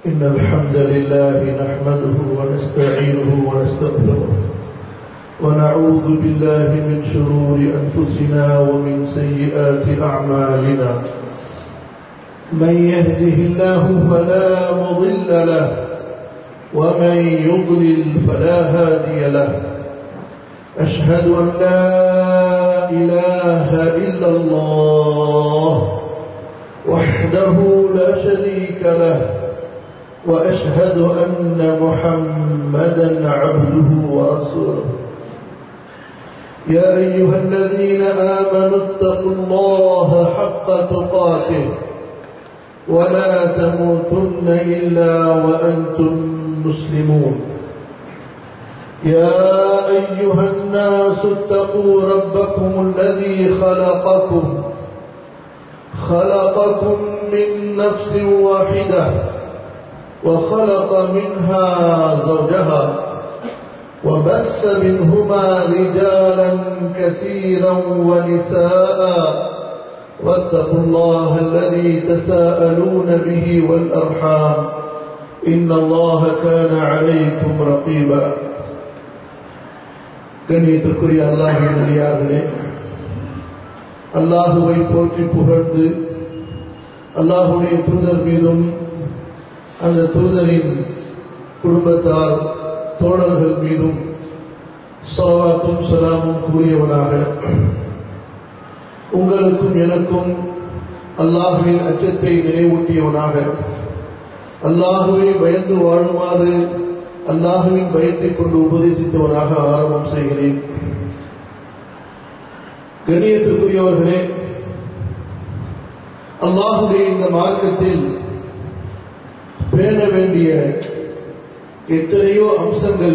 إن الحمد لله نحمده ونستعينه ونستغفره ونعوذ بالله من شرور أنفسنا ومن سيئات أعمالنا من يهده الله فلا مضل له ومن يضلل فلا هادي له أشهد أن لا إله إلا الله وحده لا شريك له وأشهد أن محمدا عبده ورسوله يا أيها الذين آمنوا اتقوا الله حق تقاته ولا تموتن إلا وأنتم مسلمون يا أيها الناس اتقوا ربكم الذي خلقكم خلقكم من نفس واحدة وخلق منها زوجها وبث منهما رجالا كثيرا ونساء واتقوا الله الذي تساءلون به والأرحام إن الله كان عليكم رقيبا கண்ணியத்திற்குரிய அல்லாஹின் அடியார்களே அல்லாஹுவை போற்றி புகழ்ந்து அல்லாஹுடைய தூதர் மீதும் அந்த தூதரின் குடும்பத்தார் தோழர்கள் மீதும் சலவாத்தும் சலாமும் கூறியவனாக உங்களுக்கும் எனக்கும் அல்லாஹுவின் அச்சத்தை நினைவூட்டியவனாக அல்லாஹுவை பயந்து வாழுமாறு அல்லாஹுவின் பயத்தை கொண்டு உபதேசித்தவனாக ஆரம்பம் செய்கிறேன் கண்ணியத்திற்குரியவர்களே அல்லாஹுடைய இந்த மார்க்கத்தில் பேண வேண்டிய எத்தனையோ அம்சங்கள்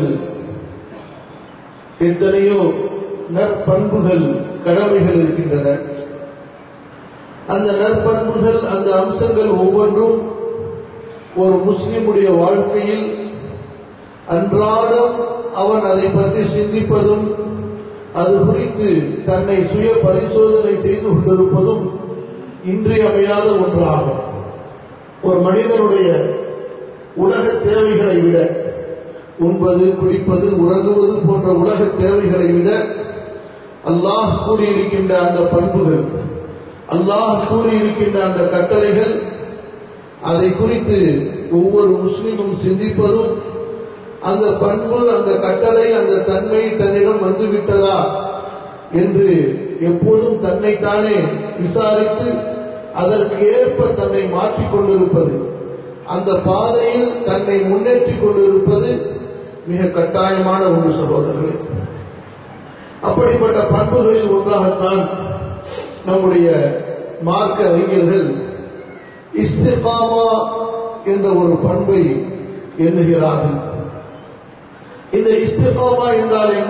எத்தனையோ நற்பண்புகள் கடமைகள் இருக்கின்றன அந்த நற்பண்புகள் அந்த அம்சங்கள் ஒவ்வொன்றும் ஒரு முஸ்லிமுடைய வாழ்க்கையில் அன்றாடம் அவன் அதை பற்றி சிந்திப்பதும் அது குறித்து தன்னை சுய பரிசோதனை செய்து கொண்டிருப்பதும் இன்றியமையாத ஒன்றாகும் ஒரு மனிதனுடைய உலக தேவைகளை விட உண்பது குடிப்பது உறங்குவது போன்ற உலக தேவைகளை விட அல்லாஹ் கூறியிருக்கின்ற அந்த பண்புகள் அல்லாஹ் கூறியிருக்கின்ற அந்த கட்டளைகள் அதை குறித்து ஒவ்வொரு முஸ்லிமும் சிந்திப்பதும் அந்த பண்பு அந்த கட்டளை அந்த தன்மை தன்னிடம் வந்துவிட்டதா என்று எப்போதும் தன்னைத்தானே விசாரித்து அதற்கு ஏற்ப தன்னை மாற்றிக் கொண்டிருப்பது அந்த பாதையில் தன்னை முன்னேற்றிக் கொண்டிருப்பது மிக கட்டாயமான ஒன்று சகோதரர்களே அப்படிப்பட்ட பண்புகளில் ஒன்றாகத்தான் நம்முடைய மார்க்க அறிஞர்கள் இஸ்திகாமா என்ற ஒரு பண்பை எண்ணுகிறார்கள் இந்த இஸ்திகாமா என்றால் என்ன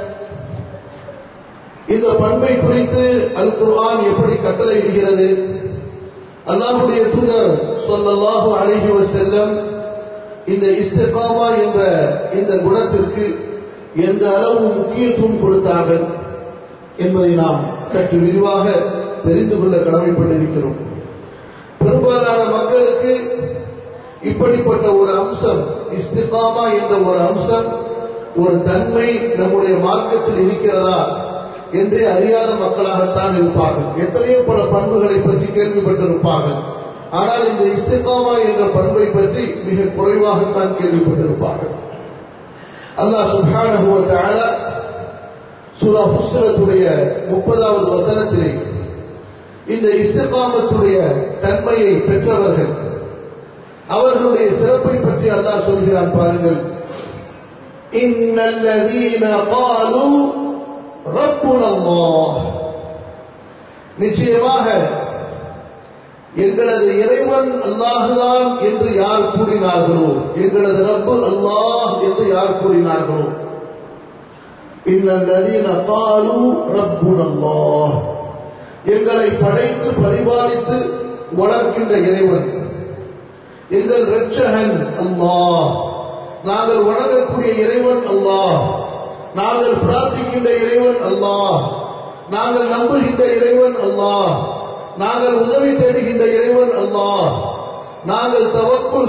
இந்த பண்பை குறித்து அல் குர்ஆன் எப்படி கட்டளை இடுகிறது அல்லாஹுடைய தூதர் சொல்லல்லாஹு அழகி செல்லம் இந்த இஸ்திகாமா என்ற இந்த குணத்திற்கு எந்த அளவு முக்கியத்துவம் கொடுத்தார்கள் என்பதை நாம் சற்று விரிவாக தெரிந்து கொள்ள கடமைப்பட்டிருக்கிறோம் பெரும்பாலான மக்களுக்கு இப்படிப்பட்ட ஒரு அம்சம் இஸ்திகாமா என்ற ஒரு அம்சம் ஒரு தன்மை நம்முடைய மார்க்கத்தில் இருக்கிறதா என்றே அறியாத மக்களாகத்தான் இருப்பார்கள் எத்தனையோ பல பண்புகளை பற்றி கேள்விப்பட்டிருப்பார்கள் ஆனால் இந்த இஸ்திகாமா என்ற பண்பை பற்றி மிக குறைவாகத்தான் கேள்விப்பட்டிருப்பார்கள் அல்லாஹ் சுப்ஹானஹு வ தஆலா சூரா ஃபுஸ்ஸலத்துடைய 30வது வசனத்திலே இந்த இஸ்திகாமத்துடைய தன்மையை பெற்றவர்கள் அவர்களுடைய சிறப்பை பற்றி அல்லாஹ் சொல்கிறான் பாருங்கள் இன்னல்லதீன காலு ரப்புன அல்லாஹ் நிச்சயமாக எங்களது இறைவன் அல்லாஹுதான் என்று யார் கூறினார்களோ எங்களது ரப்பு அல்லாஹ் என்று யார் கூறினார்களோ இன்னல்லதீன காலு ரப்புன அல்லாஹ் எங்களை படைத்து பரிபாலித்து வளர்க்கின்ற இறைவன் எங்கள் ரட்சகன் அல்லாஹ் நாங்கள் வணங்கக்கூடிய இறைவன் அல்லாஹ் நாங்கள் பிரார்த்திக்கின்ற இறைவன் அல்லாஹ் நாங்கள் நம்புகின்ற இறைவன் அல்லாஹ் நாங்கள் உதவி தேடுகின்ற இறைவன் அல்லாஹ் நாங்கள் தவக்குள் சார்ந்து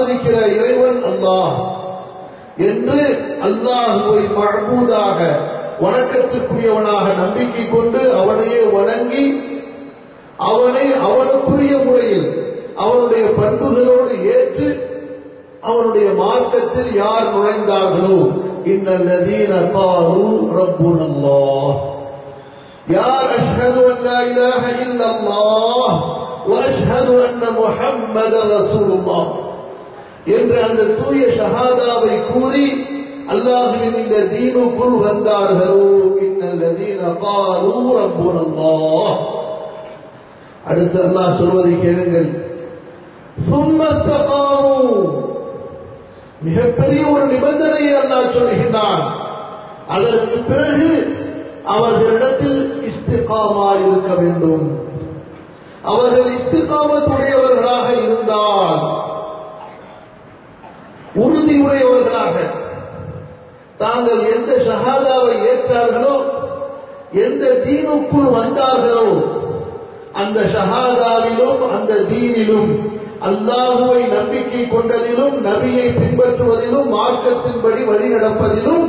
சார்ந்திருக்கிற இறைவன் அல்லாஹ் என்று அல்லாஹுவை மழபூதாக வணக்கத்திற்குரியவனாக நம்பிக்கை கொண்டு அவனையே வணங்கி அவனை அவனுக்குரிய முறையில் அவனுடைய பண்புகளோடு ஏற்று அவனுடைய மார்க்கத்தில் யார் நுழைந்தார்களோ இன்னல்லதீன காலு ரப்புன் அல்லாஹ் யார் அஷ்ஹது அன் லா இலாஹ இல்லல்லாஹ் واشهد ان محمد رسول الله என்ற அந்த தூய ஷஹாதாவை கூறி அல்லாஹுவின் இந்த தீனுக்குள் வந்தார்களோ இன்னல்லதீன காலு ரப்புன் அல்லாஹ் அடுத்து அல்லாஹ் சொல்வதை கேளுங்கள் சும்மஸ்தகாமு மிகப்பெரிய ஒரு நிபந்தனையை அல்லாஹ் சொல்கின்றான் அதற்கு பிறகு அவர்களிடத்தில் இஸ்திகாமா இருக்க வேண்டும் அவர்கள் இஸ்திகாமத்துடையவர்களாக இருந்தால் உறுதி உடையவர்களாக தாங்கள் எந்த ஷஹாதாவை ஏற்றார்களோ எந்த தீனுக்குள் வந்தார்களோ அந்த ஷஹாதாவிலும் அந்த தீனிலும் அல்லாஹுவை நம்பிக்கை கொண்டதிலும் நபியை பின்பற்றுவதிலும் மார்க்கத்தின்படி வழி நடப்பதிலும்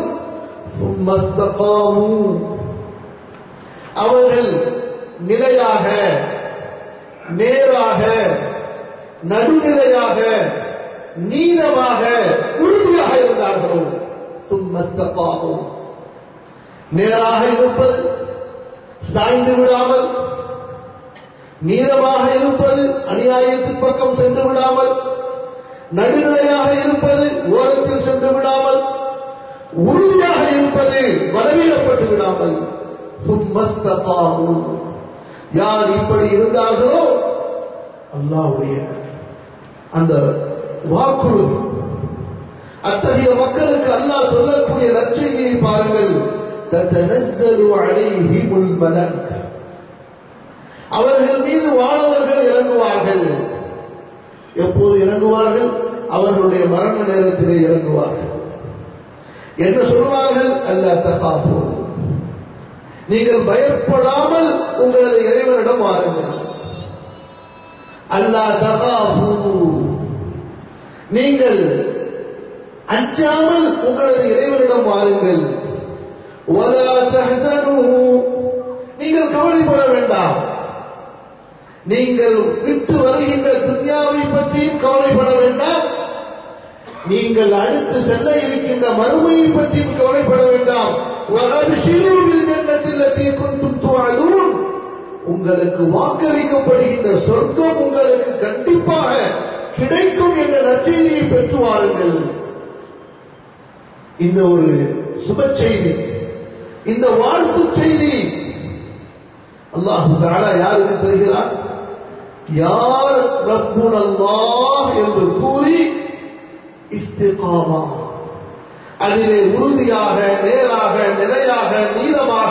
அவர்கள் நிலையாக நேராக நடுநிலையாக நீளமாக உறுதியாக இருந்தார்களோ சும்மஸ்தப்பாகும் நேராக இருப்பது சாய்ந்து விடாமல் நீளமாக இருப்பது அநியாயத்தின் பக்கம் சென்று விடாமல் நடுநிலையாக இருப்பது ஓரத்தில் சென்று விடாமல் உறுதியாக இருப்பது வரவிடப்பட்டு விடாமல் சும்மஸ்தபாகும் யார் இப்படி இருந்தார்களோ அல்லாவுடைய அந்த வாக்குறுதி அத்தகைய மக்களுக்கு அல்லாஹ் சொல்லக்கூடிய நற்செய்தியை பாருங்கள் தத்தனஸ்ஸலு அலைஹிமுல் மலக் அவர்கள் மீது வானவர்கள் இறங்குவார்கள் எப்போது இறங்குவார்கள் அவர்களுடைய மரண நேரத்திலே இறங்குவார்கள் என்ன சொல்வார்கள் அல்ல தகாஃபு நீங்கள் பயப்படாமல் உங்களது இறைவனிடம் வாருங்கள் அல்லா தகாஃபு நீங்கள் அஞ்சாமல் உங்களது இறைவனிடம் வாருங்கள் ولا تحزنوا நீங்கள் கவலைப்பட வேண்டாம் நீங்கள் விட்டு வருகின்ற துன்யாவை பற்றியும் கவலைப்பட வேண்டாம் நீங்கள் அடுத்து செல்ல இருக்கின்ற மறுமையை பற்றியும் கவலைப்பட வேண்டாம் உங்களுக்கு வாக்களிக்கப்படுகின்ற சொர்க்கம் உங்களுக்கு கண்டிப்பாக கிடைக்கும் என்ற நற்செய்தியை பெற்று வாருங்கள் இந்த ஒரு சுப செய்தி இந்த வாழ்த்து செய்தி அல்லாஹு தாலா யாருக்கு தருகிறார் யார் ரப்புன் அல்லாஹ் என்று கூறி இஸ்திகாமா அதிலே உறுதியாக நேராக நிலையாக நீளமாக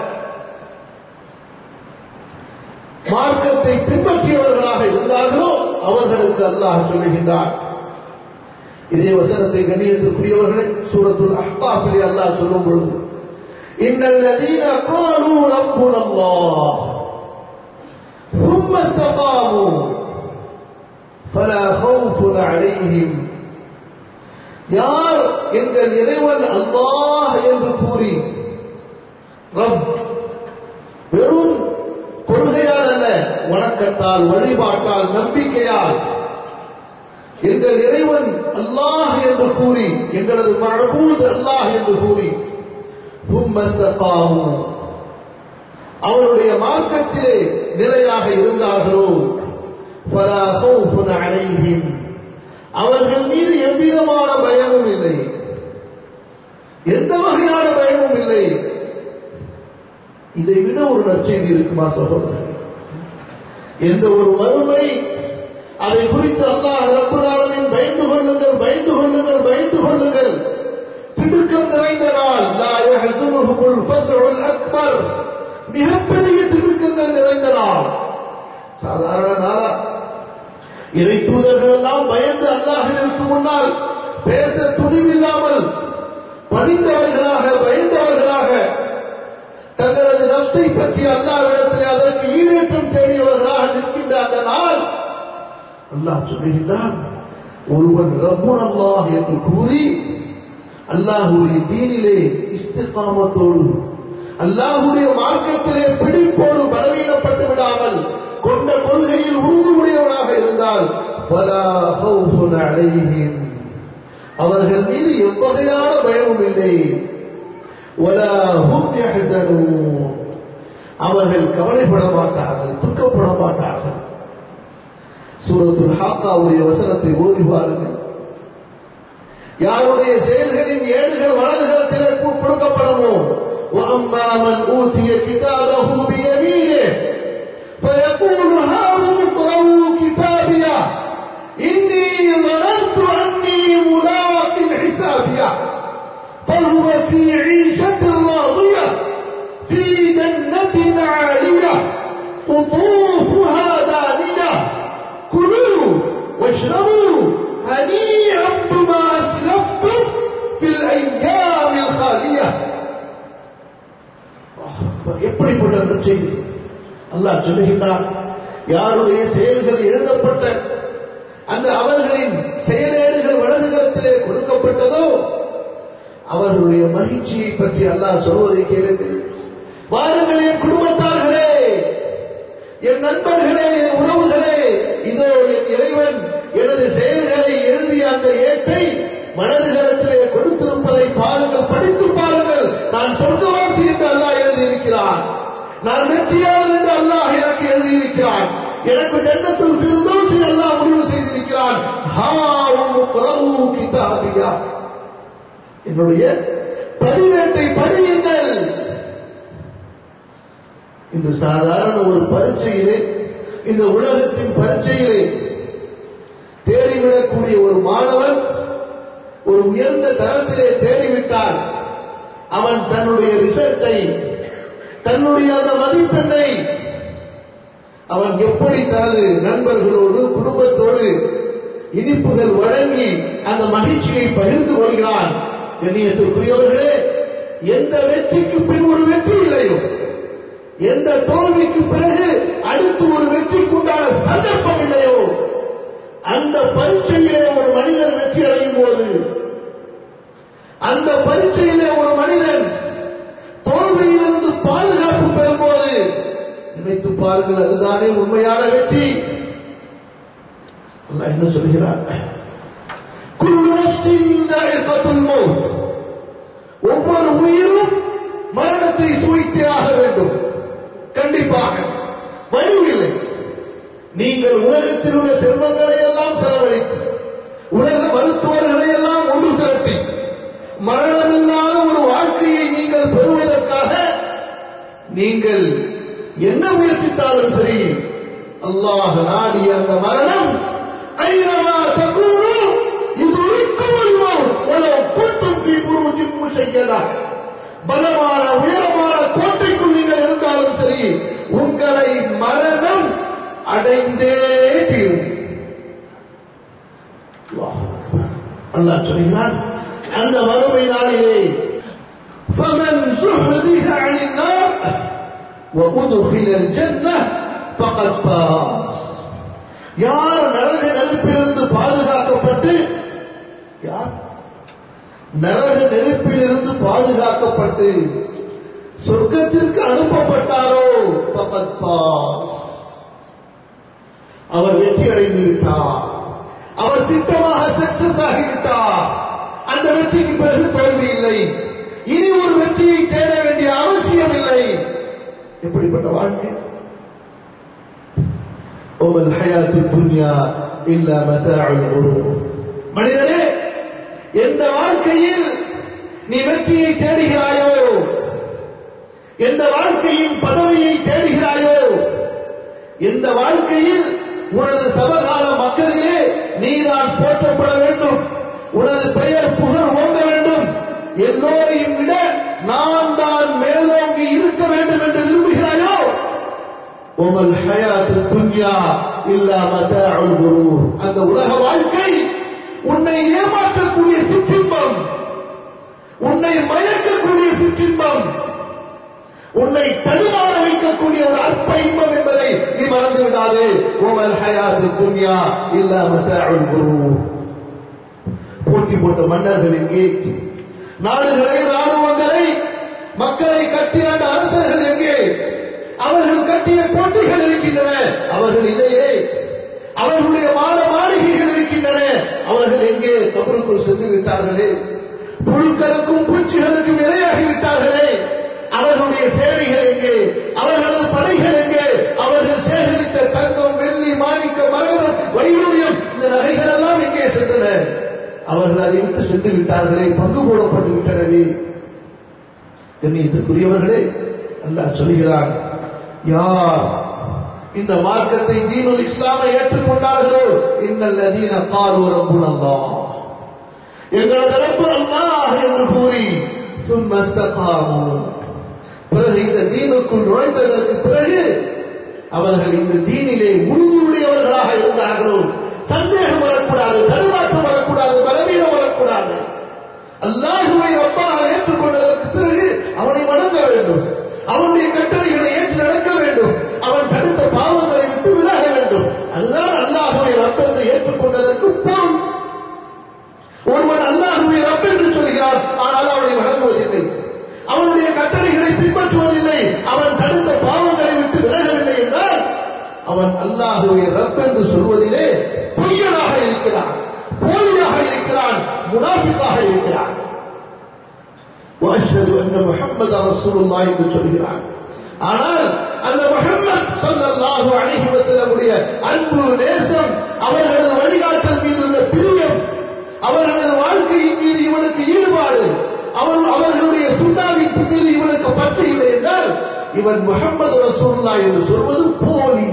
மார்க்கத்தை பின்பற்றியவர்களாக இருந்தார்களோ அவர்களுக்கு அல்லாஹ் சொல்லுகின்றார் இதே வசனத்தை கண்ணியத்திற்குரியவர்களை சூரத்துல் அஹ்தாஃபிலே அல்லாஹ் சொல்லும் பொழுது إن الذين قالوا ربنا الله ثم استقاموا فلا خوف عليهم யார் எங்கள் இறைவன் அல்லாஹ் என்று கூறி ரப் வெறும் கொள்கையால் அல்ல வணக்கத்தால் வழிபாட்டால் நம்பிக்கையால் எங்கள் இறைவன் அல்லாஹ் என்று கூறி எங்களது மழபூத் அல்லாஹ் என்று கூறி தும்மஸ்தகாமு அவருடைய மார்க்கத்திலே நிலையாக இருந்தார்களோ فلا خوف عليهم அவர்கள் மீது எவ்விதமான பயமும் இல்லை எந்த வகையான பயமும் இல்லை இதை விட ஒரு நற்செய்தி இருக்குமா சகோதரர் எந்த ஒரு வறுமை அதை குறித்து அல்லாஹ் ரப்புலாளனின் பயந்து கொள்ளுங்கள் பயந்து கொள்ளுங்கள் பயந்து கொள்ளுங்கள் திடுக்கம் நிறைந்த நாள் லா யஹ்சுனுஹுல் ஃபஸ்உல் அக்பர் மிகப்பெரிய திடுக்கங்கள் நிறைந்த நாள் சாதாரண நாளா இறை தூதர்கள் எல்லாம் பயந்து அல்லாஹிற்கு முன்னால் பேச துணிவில்லாமல் பணிந்தவர்களாக பயந்தவர்களாக தங்களது நஷ்டை பற்றி அல்லாவிடத்தில் அதற்கு ஈடேற்றம் தேடியவர்களாக நிற்கின்ற அந்த நாள் அல்லாஹ் சொல்லுகின்றான் ஒருவன் ரப்புன் அல்லாஹ் என்று கூறி அல்லாஹுடைய தீனிலே இஸ்திகாமத்தோடு அல்லாஹுடைய மார்க்கத்திலே பிடிப்போடு பலவீனப்பட்டு விடாமல் கொண்ட கொள்கையில் உறுதியுடையவனாக இருந்தால் فَلَا خَوْفٌ عَلَيْهِمْ அவர்கள் மீது எவ்வகையான பயமும் இல்லை وَلَا هُمْ يَحْزَنُونَ அவர்கள் கவலைப்பட மாட்டார்கள் துக்கப்பட மாட்டார்கள் சூரத்துல் ஹாக்காவுடைய வசனத்தை ஓதி பாருங்கள் யாருடைய செயல்களின் ஏடுகள் வலதுகரத்திலே கொடுக்கப்படமோ وَأَمَّا مَنْ أُوتِيَ كِتَابَهُ بِيَمِينِهِ فَيَقُولُ هَاؤُمُ اقْرَءُوا كِتَابِيَهْ إِنِّي ظَنَنتُ أَنِّي مُلَاقٍ حِسَابِيَهْ فَهُوَ فِي عِيشَةٍ رَاضِيَةٍ في جنة عالية قطوفها دانية كلوا واشربوا هنيئا بما أسلفتم في الأيام الخالية எப்படிப்பட்ட நற்செய்தி அல்லாஹ் சொல்லுகின்றான் யாருடைய செயல்கள் எழுதப்பட்ட அந்த அவர்களின் செயலேடுகள் வலதுகரத்திலே கொடுக்கப்பட்டதோ அவர்களுடைய மகிழ்ச்சியை பற்றி அல்லாஹ் சொல்வதை கேளுங்கள் வாருங்கள் என் குடும்பத்தார்களே என் நண்பர்களே என் உறவுகளே இதோ என் இறைவன் எனது செயல்களை எழுதிய அந்த ஏட்டை மனதுகளத்திலே கொடுத்திருப்பதை பாருங்கள் படித்து பாருங்கள் நான் சொர்க்கவாசி என்று அல்லாஹ் எழுதியிருக்கிறான் நான் வெற்றியாளர் என்று அல்லாஹ் எனக்கு எழுதியிருக்கிறான் எனக்கு ஜன்னத்தில் திருதோசி அல்லாஹ் முடிவு செய்திருக்கிறான் ஹாவும் பிரபு கிதாபியா என்னுடைய பதிவேட்டை படியுங்கள் இந்த சாதாரண ஒரு பரீட்சையிலே இந்த உலகத்தின் பரீட்சையிலே தேறிவிடக்கூடிய ஒரு மாணவன் ஒரு உயர்ந்த தரத்திலே தேறிவிட்டான் அவன் தன்னுடைய ரிசல்ட்டை தன்னுடைய அந்த மதிப்பெண்ணை அவன் எப்படி தனது நண்பர்களோடு குடும்பத்தோடு இனிப்புகள் வழங்கி அந்த மகிழ்ச்சியை பகிர்ந்து கொள்கிறான் கண்ணியத்திற்குரியவர்களே எந்த வெற்றிக்கு பின் ஒரு வெற்றி இல்லையோ எந்த தோல்விக்கு பிறகு அடுத்து ஒரு வெற்றிக்கு உண்டான சந்தர்ப்பம் இல்லையோ அந்த பரீட்சையிலே ஒரு மனிதன் வெற்றி அடையும் போது அந்த பரீட்சையிலே ஒரு மனிதன் தோல்வியிலிருந்து பாதுகாப்பு பெறும்போது நினைத்து பாருங்கள் அதுதானே உண்மையான வெற்றி அல்லாஹ் என்ன சொல்கிறார் குல்லு நஃப்ஸின் தாயிகத்துல் மௌத் ஒவ்வொரு உயிரும் மரணத்தை சுவைத்தே ஆக வேண்டும் கண்டிப்பாக வழியில்லை நீங்கள் உலகத்தில் உள்ள செல்வங்களை எல்லாம் செலவழித்து உலக மருத்துவர்களை எல்லாம் ஒன்று திரட்டி மரணமில்லாத ஒரு வாழ்க்கையை நீங்கள் பெறுவதற்காக நீங்கள் என்ன முயற்சித்தாலும் சரி அல்லாஹ் நாடிய அந்த மரணம் ஐநமா தகுனு இது இருக்குமோ உலக கூட்டம் புருஜின் முஷையதா பலமான உயரமான கோட்டைக்குள் நீங்கள் இருந்தாலும் சரி உங்களை மரணம் அடைந்தே தீரும் அல்லாஹ் சொல்கிறான் அந்த வறுமை நாளிலே فمن زحزح عن النار وأدخل الجنة فقد فاز யார் நரக நெருப்பிலிருந்து பாதுகாக்கப்பட்டு யார் நரக நெருப்பிலிருந்து பாதுகாக்கப்பட்டு சொர்க்கத்திற்கு அனுப்பப்பட்டாரோ பகத் பாஸ் அவர் வெற்றி அடைந்து விட்டார் அவர் திட்டமாக சக்சஸ் ஆகிவிட்டார் அந்த வெற்றிக்கு பிறகு தோல்வி இல்லை இனி ஒரு வெற்றியை தேட வேண்டிய அவசியம் இல்லை எப்படிப்பட்ட வாழ்க்கை ஓமல் ஹயாத்து துன்யா இல்ல மதாஉல் குரூர் மனிதனே எந்த வாழ்க்கையில் நீ வெற்றியை தேடுகிறாயோ எந்த வாழ்க்கையின் பதவியை தேடுகிறாயோ எந்த வாழ்க்கையில் உனது சமகால மக்களிலே நீதான் போற்றப்பட வேண்டும் உனது பெயர் புகழ் ஓங்க வேண்டும் எல்லோரையும் விட நான் தான் மேலோங்கி இருக்க வேண்டும் என்று விரும்புகிறாயோ உமல் ஹயாத்து துன்யா இல்லா மதாஉல் குரூர் அந்த உலக வாழ்க்கை உன்னை ஏமாற்றக்கூடிய சிற்றின்பம் உன்னை மயக்கக்கூடிய சிற்றின்பம் உன்னை தடுமாற வைக்கக்கூடிய ஒரு அற்ப இன்பம் என்பதை நீ மறந்து விடாதே உமல் ஹயாத்து துன்யா இல்லா மதாஉல் குரூர் போட்டி போட்ட மன்னர்கள் எங்கே நாடுகளை ராணுவங்களை மக்களை கட்டியாண்ட அரசர்கள் எங்கே அவர்கள் கட்டிய கோட்டைகள் இருக்கின்றன அவர்கள் இல்லையே அவர்களுடைய மாட மாளிகைகள் இருக்கின்றன அவர்கள் எங்கே கபருக்குள் சென்று விட்டார்களே புழுக்களுக்கும் பூச்சிகளுக்கும் இரையாகி விட்டார்களே அவர்களுடைய சேவைகள் எங்கே அவர்களது படைகள் எங்கே அவர்கள் சேகரித்த தங்கம் வெள்ளி மாணிக்க மரகதம் வைடூரியம் இந்த நகைகள் எல்லாம் எங்கே சென்றன அவர்கள் அதை விட்டு சென்று விட்டார்களே பங்கு போடப்பட்டு விட்டனவே கண்ணியத்துக்குரியவர்களே அல்லாஹ் சொல்கிறான் யார் இந்த மார்க்கத்தை தீனுல் இஸ்லாமை ஏற்றுக்கொண்டார்களோ இன்னல் அதீன காரு ரப்புல் அல்லாஹ் எங்களது ரப்பு அல்லாஹ் என்று கூறி சும்மஸ்தகாமு பிறகு இந்த தீனுக்குள் நுழைந்ததற்கு பிறகு அவர்கள் இந்த தீனிலே உறுதியுடையவர்களாக இருந்தார்களோ சந்தேகம் வரக்கூடாது தடுமாற்றம் வரக்கூடாது பலவீனம் வரக்கூடாது அல்லாஹுவை ரப்பாக ஏற்றுக்கொண்டதற்கு பிறகு அவனை வணங்க வேண்டும் அவனுடைய கட்டளைகளை ஏற்று நடக்க வேண்டும் அவன் தடுத்த பாவங்களை விட்டு விலக வேண்டும் அதுதான் அல்லாஹுவை ரப்பென்று ஏற்றுக்கொண்டதற்கு பொருள் ஒருவன் அல்லாஹுவை ரப்பென்று சொல்கிறான் ஆனால் அவனை வணங்குவதில்லை அவனுடைய கட்டளைகளை பின்பற்றுவதில்லை அவன் தடுத்த பாவங்களை விட்டு விலகவில்லை என்றால் அவன் அல்லாஹுவை ரப்பென்று சொல்வதிலே பொய்யனாக இருக்கிறான் போலியாக இருக்கிறான் முனாஃபிக்காக இருக்கிறான் واشهد ان محمد رسول الله என்று சொல்கிறான் ஆனால் அந்த முஹம்மத் ஸல்லல்லாஹு அலைஹி வஸல்லமுடைய அன்பு நேசம் அவர்களது வழிகாட்டல் மீது உள்ள பிரியம் அவர்களது வாழ்க்கையின் மீது இவனுக்கு ஈடுபாடு அவன் அவர்களுடைய சுண்ணாவின் மீது இவனுக்கு பற்று இல்லை என்றால் இவன் முகமது ரசூல்லா என்று சொல்வது போலி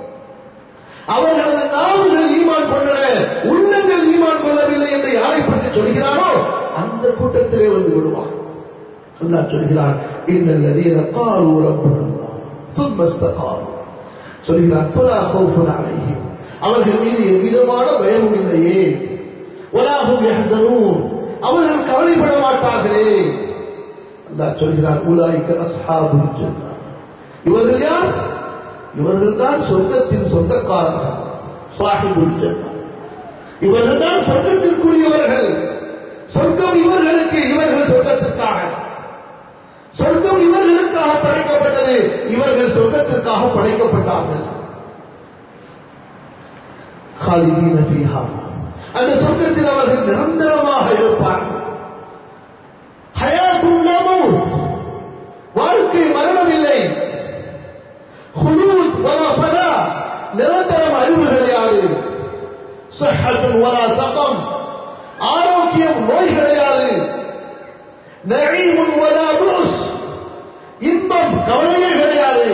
அவர்களது நாவுகள் ஈமான் கொண்டன உள்ளங்கள் ஈமான் கொள்ளவில்லை என்று யாரை பற்றி சொல்கிறானோ அந்த கூட்டத்திலே வந்து விடுவான் அல்லாஹ் சொல்கிறான் இன்னல் லதீன قالوا ربنا الله ثم استقاموا சொல்கிறான் فلا خوف عليهم அவர்கள் மீது எவ்விதமான பயமும் இல்லையே வலாஹும் يحزنون அவர்கள் கவலைப்பட மாட்டார்களே அல்லாஹ் சொல்கிறான் உலாய்க்க அஸ்ஹாபுல் ஜன்னah இவர்கள் யார் இவர்கள் தான் சொர்க்கத்தின் சொந்தக்காரர்கள் சாஹிபுல் ஜன்னah இவர்கள் தான் சொர்க்கத்திற்குரியவர்கள் சொர்க்கம் இவர்களுக்கு இவர்கள் சொர்க்கத்திற்காக சொர்க்கம் இவர்களுக்காக படைக்கப்பட்டது இவர்கள் சொர்க்கத்திற்காக படைக்கப்பட்டார்கள் خالدين فيها அந்த சொர்க்கத்தில் அவர்கள் நிரந்தரமாக இருப்பார்கள் ஹயாத்துல் மமூத் வாழ்க்கை மரணமில்லை ஹுலூத் வலா ஃபனா நிரந்தரம் அழிவு கிடையாது சஹத்துன் வலா சகம் ஆரோக்கியம் நோய் கிடையாது நஈமுன் வலா புஸ் இன்பம் கவலையே கிடையாது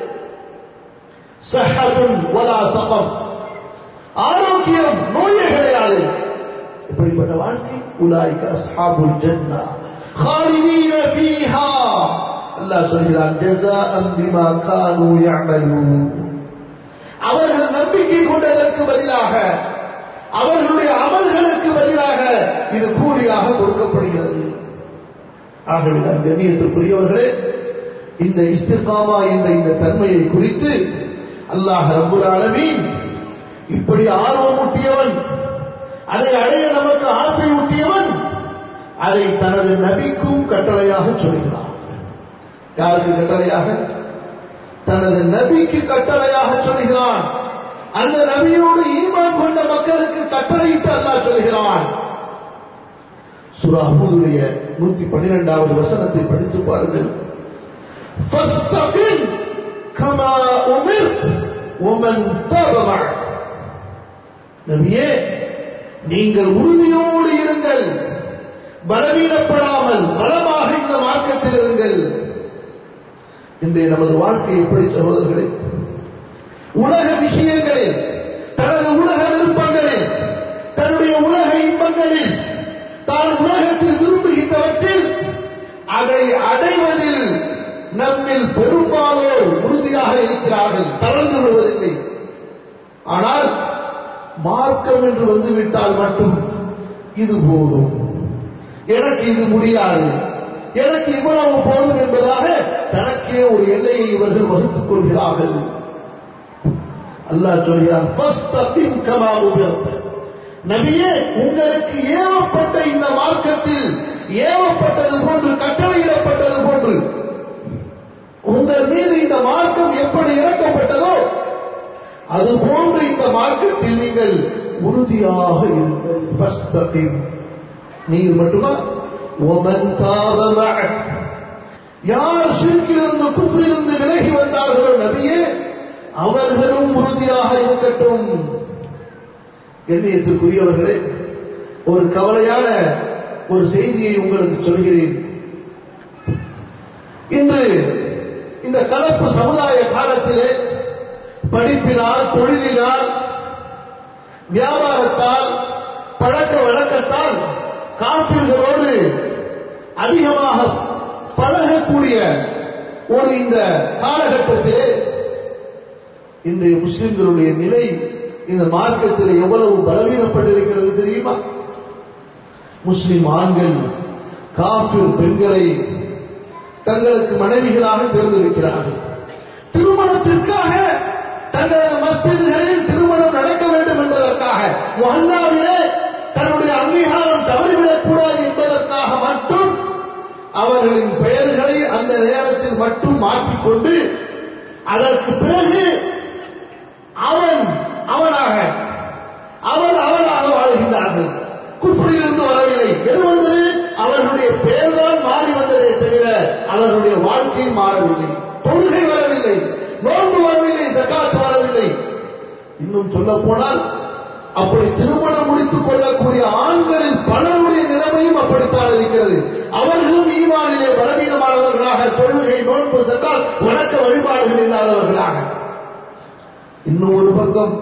சஹத்துன் வலா சகம் ஆரோக்கியம் நோயே கிடையாது இப்படிப்பட்ட வாழ்க்கை உலாய்க்க அஸ்ஹாபுல் ஜன்னா خالدين فيها அல்லாஹ் சொல்கிறான் ஜஸாஅன் பிமா கானூ يعملون அவர்கள் நம்பிக்கை கொண்டதற்கு பதிலாக அவர்களுடைய அமல்களுக்கு பதிலாக இது கூலியாக கொடுக்கப்படுகிறது ஆகவே நான் கண்ணியத்திற்குரியவர்களே இந்த இஸ்திகாமா என்ற இந்த தன்மையை குறித்து அல்லாஹ் ரப்புல் ஆலமீன் இப்படி ஆர்வமூட்டியவன் அதை அடைய நமக்கு ஆசை ஊட்டியவன் அதை தனது நபிக்கும் கட்டளையாக சொல்கிறான் யாருக்கு கட்டளையாக தனது நபிக்கு கட்டளையாக சொல்கிறான் அந்த நபியோடு ஈமான் கொண்ட மக்களுக்கு கட்டளையிட்டு அல்லாஹ் சொல்கிறான் சுராஹுடைய நூத்தி பன்னிரெண்டாவது வசனத்தை படித்து பாருங்கள் فاستقم كما أمرت ومن تاب معك நபியே நீங்கள் உறுதியோடு இருங்கள் பலவீனப்படாமல் பலமாக இந்த மார்க்கத்தில் இருங்கள் இன்றைய நமது வாழ்க்கை எப்படி சகோதரர்களே உலக விஷயங்களில் தனது உலக விருப்பங்களில் தன்னுடைய உலக இன்பங்களில் தான் உலகத்தில் விரும்புகின்றவற்றில் அதை அடைவதில் நம்மில் பெரும்பாலோர் உறுதியாக இருக்கிறார்கள் தளர்ந்து விடுவதில்லை ஆனால் மார்க்கம் என்று வந்துவிட்டால் மட்டும் இது போதும் எனக்கு இது முடியாது எனக்கு இவ்வளவு போதும் என்பதாக தனக்கே ஒரு எல்லையை இவர்கள் வகுத்துக் கொள்கிறார்கள் அல்லாஹ் சொல்கிறான் "ஃபஸ்தகிம் கமா உமிர்த." நபியே உங்களுக்கு ஏவப்பட்ட அதுபோன்று இந்த மார்க்கத்தில் நீங்கள் உறுதியாக இருங்கள் ஃபஸ்தகிம் நீங்கள் மட்டுமா ஒமன் தாவ மஅக் யார் ஷிர்கிலிருந்து குஃப்ரிலிருந்து விலகி வந்தார்களோ நபியே அவர்களும் உறுதியாக இருக்கட்டும் கண்ணியத்திற்குரியவர்களே ஒரு கவலையான ஒரு செய்தியை உங்களுக்கு சொல்கிறேன் இன்று இந்த கலப்பு சமுதாய காலத்திலே படிப்பினால் தொழிலினால் வியாபாரத்தால் பழக்க வழக்கத்தால் காப்பீர்களோடு அதிகமாக பழகக்கூடிய ஒரு இந்த காலகட்டத்திலே இன்றைய முஸ்லிம்களுடைய நிலை இந்த மார்க்கத்தில் எவ்வளவு பலவீனப்பட்டிருக்கிறது தெரியுமா முஸ்லிம் ஆண்கள் காஃபிர் பெண்களை தங்களுக்கு மனைவிகளாக தேர்ந்தெடுக்கிறார்கள் திருமணத்திற்காக தங்களது மஸ்ஜிதுகளில் திருமணம் நடக்க வேண்டும் என்பதற்காக மொஹல்லாவிலே தன்னுடைய அங்கீகாரம் தவறிவிடக் கூடாது என்பதற்காக மட்டும் அவர்களின் பெயர்களை அந்த நேரத்தில் மட்டும் மாற்றிக்கொண்டு அதற்கு பிறகு அவன் அவனாக அவள் அவளாக வாழ்கின்றார்கள் குஃப்ரிலிருந்து வரவில்லை எது வந்தது அவர்களுடைய பெயர்தான் மாறி வந்ததே தவிர அவர்களுடைய வாழ்க்கை மாறவில்லை தொழுகை வரவில்லை நோன்பு வரவில்லை ஜக்காத் வரவில்லை இன்னும் சொல்ல போனால் அப்படி திருமணம் முடித்துக் கொள்ளக்கூடிய ஆண்களில் பலருடைய நிலைமையும் அப்படித்தான் இருக்கிறது அவர்களும் ஈமானிலே பலவீனமானவர்களாக தொழுகை நோன்பு ஜக்காத் வணக்க வழிபாடுகள் இல்லாதவர்களாக இன்னும் ஒரு பக்கம்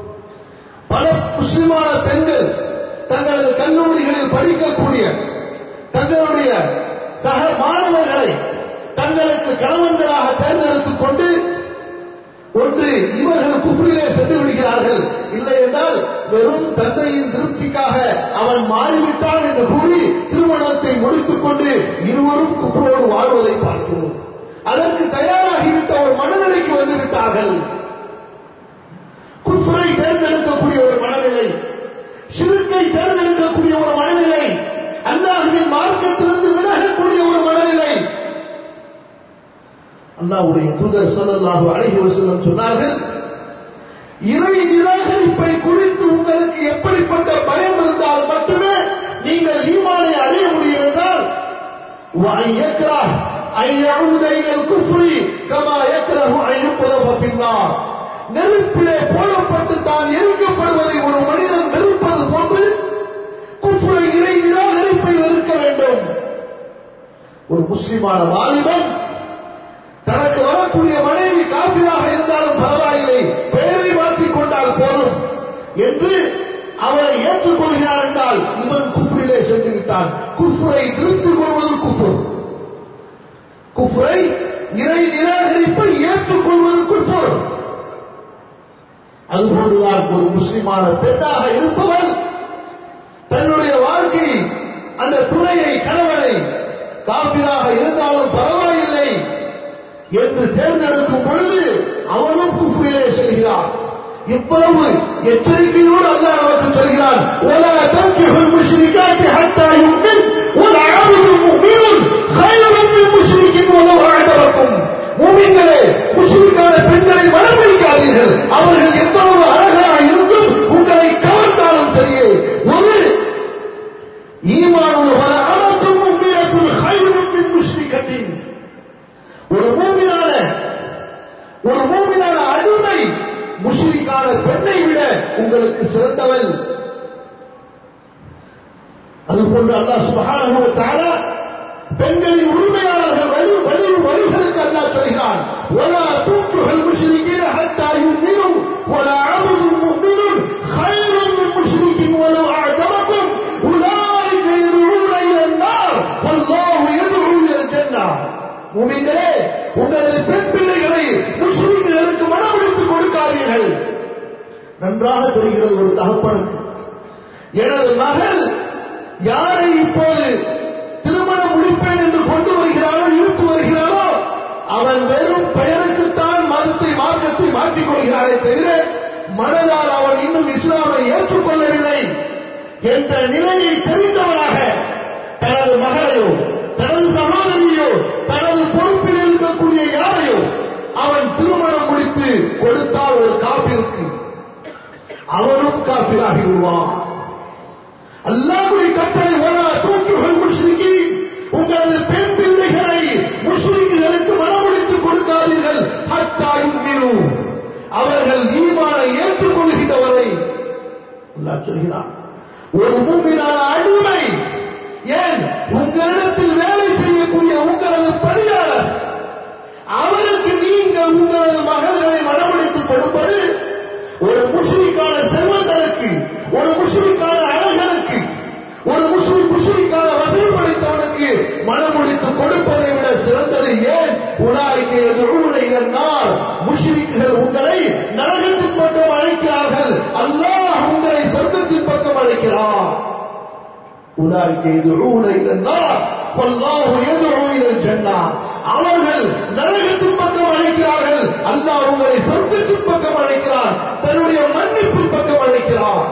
பல முஸ்லிமான பெண்கள் தங்களது கல்லூரிகளில் படிக்கக்கூடிய தங்களுடைய சக மாணவர்களை தங்களுக்கு கணவன்களாக தேர்ந்தெடுத்துக் கொண்டு ஒன்று இவர்கள் குஃப்ரிலே சென்று விடுகிறார்கள் இல்லை என்றால் வெறும் தந்தையின் திருப்திக்காக அவன் மாறிவிட்டான் என்று கூறி திருமணத்தை முடித்துக் கொண்டு இருவரும் குஃப்ரோடு வாழ்வதை பார்க்கிறோம் அதற்கு தயாராகிவிட்ட ஒரு மனநிலைக்கு வந்து விட்டார்கள் குஃப்ரை தேர்ந்தெடுக்கக்கூடிய ஒரு மனநிலை சிறுக்கை தேர்ந்தெடுக்கக்கூடிய ஒரு மனநிலை அல்லாஹுவின் மார்க்கத்திலிருந்து விலகக்கூடிய ஒரு மனநிலை அல்லாஹ்வுடைய தூதர் ஸல்லல்லாஹு அலைஹி வஸல்லம் சொன்னார்கள் இறை நிராகரிப்பை குறித்து உங்களுக்கு எப்படிப்பட்ட பயம் இருந்தால் மட்டுமே நீங்கள் ஈமானை அடைய முடியும் என்றால் وأن يكره أن يعود إلى الكفر كما يكره أن يقذف في النار நெருப்பிலே போடப்பட்டு தான் எரிக்கப்படுவதை ஒரு மனிதன் வெறுப்பது போன்று குஃபுரை இறை நிராகரிப்பை வெறுக்க வேண்டும் ஒரு முஸ்லிமான வாலிபன் தனக்கு வரக்கூடிய மனைவி காப்பிராக இருந்தாலும் பரவாயில்லை பெயரை மாற்றிக் கொண்டால் போதும் என்று அவளை ஏற்றுக்கொள்கிறார் என்றால் இவன் குஃப்ரிலே சென்று விட்டான் குஃப்ரை திருத்திக் கொள்வது குஃபுர் குஃப்ரை இறை நிராகரிப்பை ஏற்றுக்கொள்வது குஃபுர் அதுபோன்றுதான் ஒரு முஸ்லிமான பெண்ணாக இருப்பவள் தன்னுடைய வாழ்க்கை அந்த துணையை கணவனை காப்பிராக இருந்தாலும் பரவாயில்லை என்று தேர்ந்தெடுக்கும் பொழுது அவனும் குஃப்ரிலே செல்கிறான் இவ்வளவு எச்சரிக்கையோடு அல்லாஹ் நமக்கு சொல்கிறான் ولا تنكحوا المشركات حتى يؤمن والعبد مؤمن خير من مشرك ولو أعجبكم மூமின்களே முஸ்லிம்கான பெண்களை மனமளிக்காதீர்கள் அவர்கள் எவ்வளவு அழகாக இருந்தும் உங்களை கவர்ந்தாலும் சரியே ஒரு ஈமான் ஒரு அமத்தும் உண்மையாக்கும் ஹைரும் மின் முஸ்லிகத்தின் ஒரு மூமினான ஒரு மூமினான அடிமை முஸ்லிக்கான பெண்ணை விட உங்களுக்கு சிறந்தவள் அதுபோன்று அல்லாஹ் சுபஹானஹு வ தஆலா பெண்களின் உரிமையாளர்கள் வழி வழி வழிகளுக்கு அல்லாஹ் சொல்கிறான் ولا تنكحوا المشركين حتى يؤمنوا ولا عبد مؤمن خير من مشرك ولو أعجبكم أولئك يدعون إلى النار والله يدعو إلى الجنة மூமின்களே உங்களது பெண் பிள்ளைகளை முஸ்லிம்களுக்கு மனமுடித்து கொடுக்காதீர்கள் நன்றாக தெரிகிறது ஒரு தகப்பனுக்கு எனது மகள் யாரை இப்போது திருமணம் முடிப்பேன் என்று கொண்டு வருகிறாரோ இழுத்து வருகிறாரோ அவன் வெறும் பெயருக்குத்தான் மதத்தை மார்க்கத்தை மாற்றிக் கொள்கிறாரே தவிர மனதால் அவன் இன்னும் இஸ்லாமை ஏற்றுக்கொள்ளவில்லை என்ற நிலையை தெரிந்தவனாக தனது மகளையோ தனது சகோதரியோ தனது பொறுப்பில் இருக்கக்கூடிய யாரையோ அவன் திருமணம் முடித்து கொடுத்தால் ஒரு காப்பிற்கு அவனும் காப்பிராகி விடுவான் அல்லாஹ்வுடைய கட்டளை வலா தூக்குகள் முஸ்லிக்கி உங்களது பெண் பிள்ளைகளை முஸ்லிம்களுக்கு மனமுடித்துக் கொடுக்காதீர்கள் ஹத்தா யுமினு அவர்கள் ஈமானை ஏற்றுக்கொள்கின்றவரை அல்லாஹ் சொல்கிறான் ஒரு மூமினான அடிமை ஏன் உங்களிடத்தில் வேலை செய்யக்கூடிய உங்களது பணியாளர் அவருக்கு நீங்கள் உங்களது மகள்களை மனமுடித்துக் கொடுப்பது ஒரு முஸ்லிக்கான செல்வந்தனுக்கு ஒரு முஸ்லிக்கான அழகனுக்கு ஒரு முஸ்லிம் முஸ்லிக்கான வசதி படைத்தவனுக்கு மனமுடித்து கொடுப்பதை விட சிறந்தது ஏன் உலாய்க்கு எதிர்வுரை என்றால் முஸ்லிம்கள் உங்களை நரகத்தின் பக்கம் அழைக்கிறார்கள் அல்லாஹ் உங்களை சொர்க்கத்தின் பக்கம் அழைக்கிறார் உலாய்க்கு எதிர்வுரை என்றால் வல்லாஹு எதிர்வு இலல் ஜன்னா அவர்கள் நரகத்தின் பக்கம் அழைக்கிறார்கள் அல்லாஹ் உங்களை சொர்க்கத்தின் பக்கம் அழைக்கிறார் தன்னுடைய மன்னிப்பின் பக்கம் அழைக்கிறார்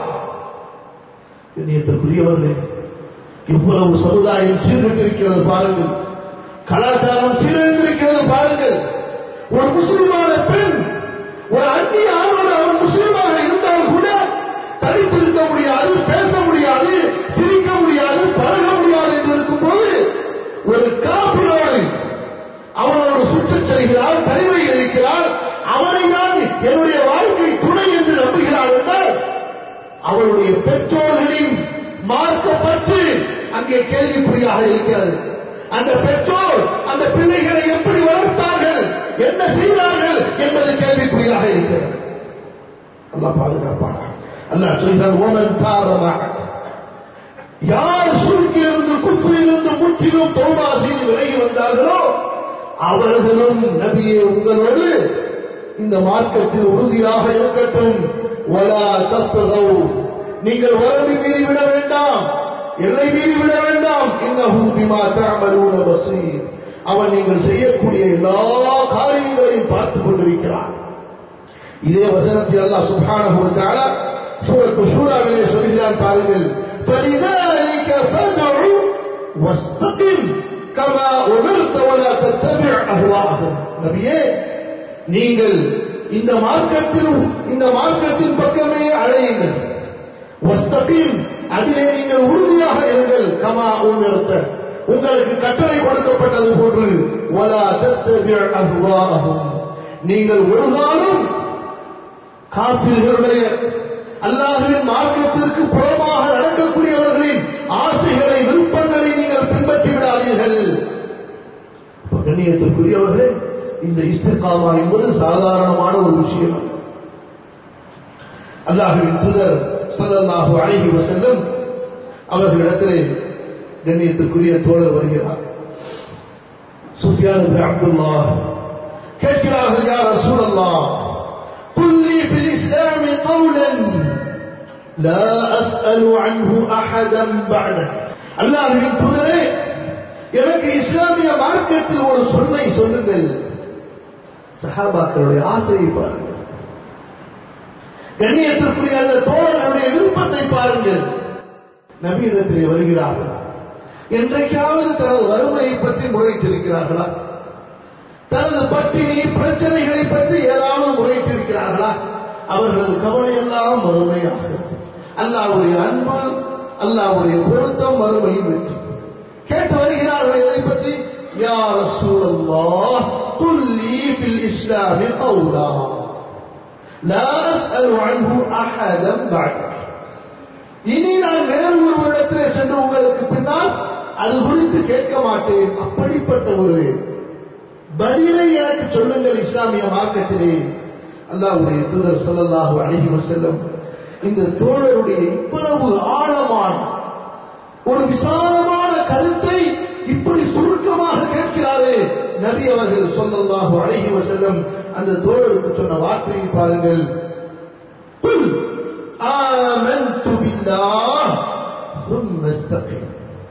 கண்ணியத்திற்குரியவர்களே இவ்வளவு சமுதாயம் சீர்கட்டிருக்கிறது பாருங்கள் கலாச்சாரம் சீரழிந்திருக்கிறது பாருங்கள் ஒரு முஸ்லிமான பெண் ஒரு அந்நிய ஆணோடு அவன் முஸ்லிமாக இருந்தால் கூட தனித்திருக்க முடியாது பேச முடியாது சிரிக்க முடியாது பழக முடியாது என்று இருக்கும்போது ஒரு காப்பிரோடு அவனோடு சுற்றச் செல்கிறாள் தனிமை இருக்கிறாள் அவனை நான் என்னுடைய வாழ்க்கை துணை என்று நம்புகிறாள் என்றால் அவருடைய பெற்றோர்களின் மார்க்கப்பட்டு அங்கே கேள்விக்குறியாக இருக்கிறது அந்த பெற்றோர் அந்த பிள்ளைகளை எப்படி வளர்த்தார்கள் என்ன செய்தார்கள் என்பது கேள்விக்குறியாக இருக்கிறது அல்லாஹ் பாதுகாப்பானா அல்லாஹ் சொல்கிறான் ஓமன் தாரமாக யார் சுருக்கிலிருந்து குஃப்ரிலிருந்து முற்றிலும் தௌபா செய்து விலகி வந்தார்களோ அவர்களும் நபியே உங்களோடு இந்த மார்க்கத்தில் உறுதியாக இருக்கட்டும் வலா தத்ததவு நீங்கள் வரம்பு மீறி விட வேண்டாம் எல்லை மீறி விட வேண்டாம் இன்னஹு பிமா தஅமலூன பஸீர் அவன் நீங்கள் செய்யக்கூடிய எல்லா காரியங்களையும் பார்த்துக் கொண்டிருக்கிறான் இதே வசனத்தில் அல்லாஹ் சுப்ஹானஹு வ தஆலா சூரத்து ஷூராவிலே சொல்கிறான் பாருங்கள் فلذلك فادع واستقم كما أمرت ولا تتبع أهواءهم நபியே நீங்கள் இந்த மார்க்கத்தில் இந்த மார்க்கத்தின் பக்கமே அழையுங்கள் வஸ்தகீம் அதிலே நீங்கள் உறுதியாக இருங்கள் கமா உமிர்த்த உங்களுக்கு கட்டளை கொடுக்கப்பட்டது போன்று வலா தத்தபிஅ அஹ்வாஅஹும் நீங்கள் ஒரு காலம் காபிர்களுடைய அல்லாஹுவின் மார்க்கத்திற்கு புறமாக நடக்கக்கூடியவர்களின் ஆசைகளை விருப்பங்களை நீங்கள் பின்பற்றி விடாதீர்கள் அப்ப கண்ணியத்திற்குரியவர்களே இந்த இஸ்திகாமா என்பது சாதாரணமான ஒரு விஷயம் அல்ல. அல்லாஹுவின் தூதர் ஸல்லல்லாஹு அலைஹி வஸல்லம் அவர்களிடத்திலே கண்ணியத்துக்குரிய தோழர் வருகிறார் சுஃபியான் இப்னு அப்துல்லாஹ் கேட்கிறார்கள் யா ரசூலல்லாஹ் قل لي في الإسلام قولا لا أسأل عنه أحدا بعدك அல்லாஹ்வின் தூதரே எனக்கு இஸ்லாமிய மார்க்கத்தில் ஒரு சொல்லை சொல்லுங்கள் சஹாபாக்களுடைய ஆசையை பாருங்கள் கண்ணியத்திற்குரிய அந்த தோழர்களுடைய விருப்பத்தை பாருங்கள் நவீனத்திலே வருகிறார்கள் என்றைக்காவது தனது வறுமையை பற்றி முறையிட்டிருக்கிறார்களா தனது பட்டினி பிரச்சனைகளை பற்றி ஏதாவது முறையிட்டிருக்கிறார்களா அவர்களது கவலை எல்லாம் வறுமையாக அல்லாவுடைய அன்பு அல்லாவுடைய பொருத்தம் வறுமையும் வெற்றி கேட்டு வருகிறார்கள் இதை பற்றி யா ரசூலல்லாஹ் குல்லி ஃபில் இஸ்லாமி கௌலா லா அஸ்அலு அன்ஹு அஹதன் பஅதக் இனி நான் வேறு ஒருவரிடத்திலே சென்று உங்களுக்கு பின்னால் அது குறித்து கேட்க மாட்டேன் அப்படிப்பட்ட ஒரு பதிலை எனக்கு சொல்லுங்கள் இஸ்லாமிய மார்க்கத்திலே அல்லாஹ்வுடைய தூதர் ஸல்லல்லாஹு அலைஹி வஸல்லம் இந்த தோழருடைய இவ்வளவு ஆழமான ஒரு விசாலமான கருத்தை இப்படி சுருக்கமாக கேட்கிறாரே நபி அவர்கள் ஸல்லல்லாஹு அலைஹி வஸல்லம் அந்த தோழருக்கு சொன்ன வார்த்தையை பாருங்கள் குல் ஆமன்து பில்லாஹ் ثم استقم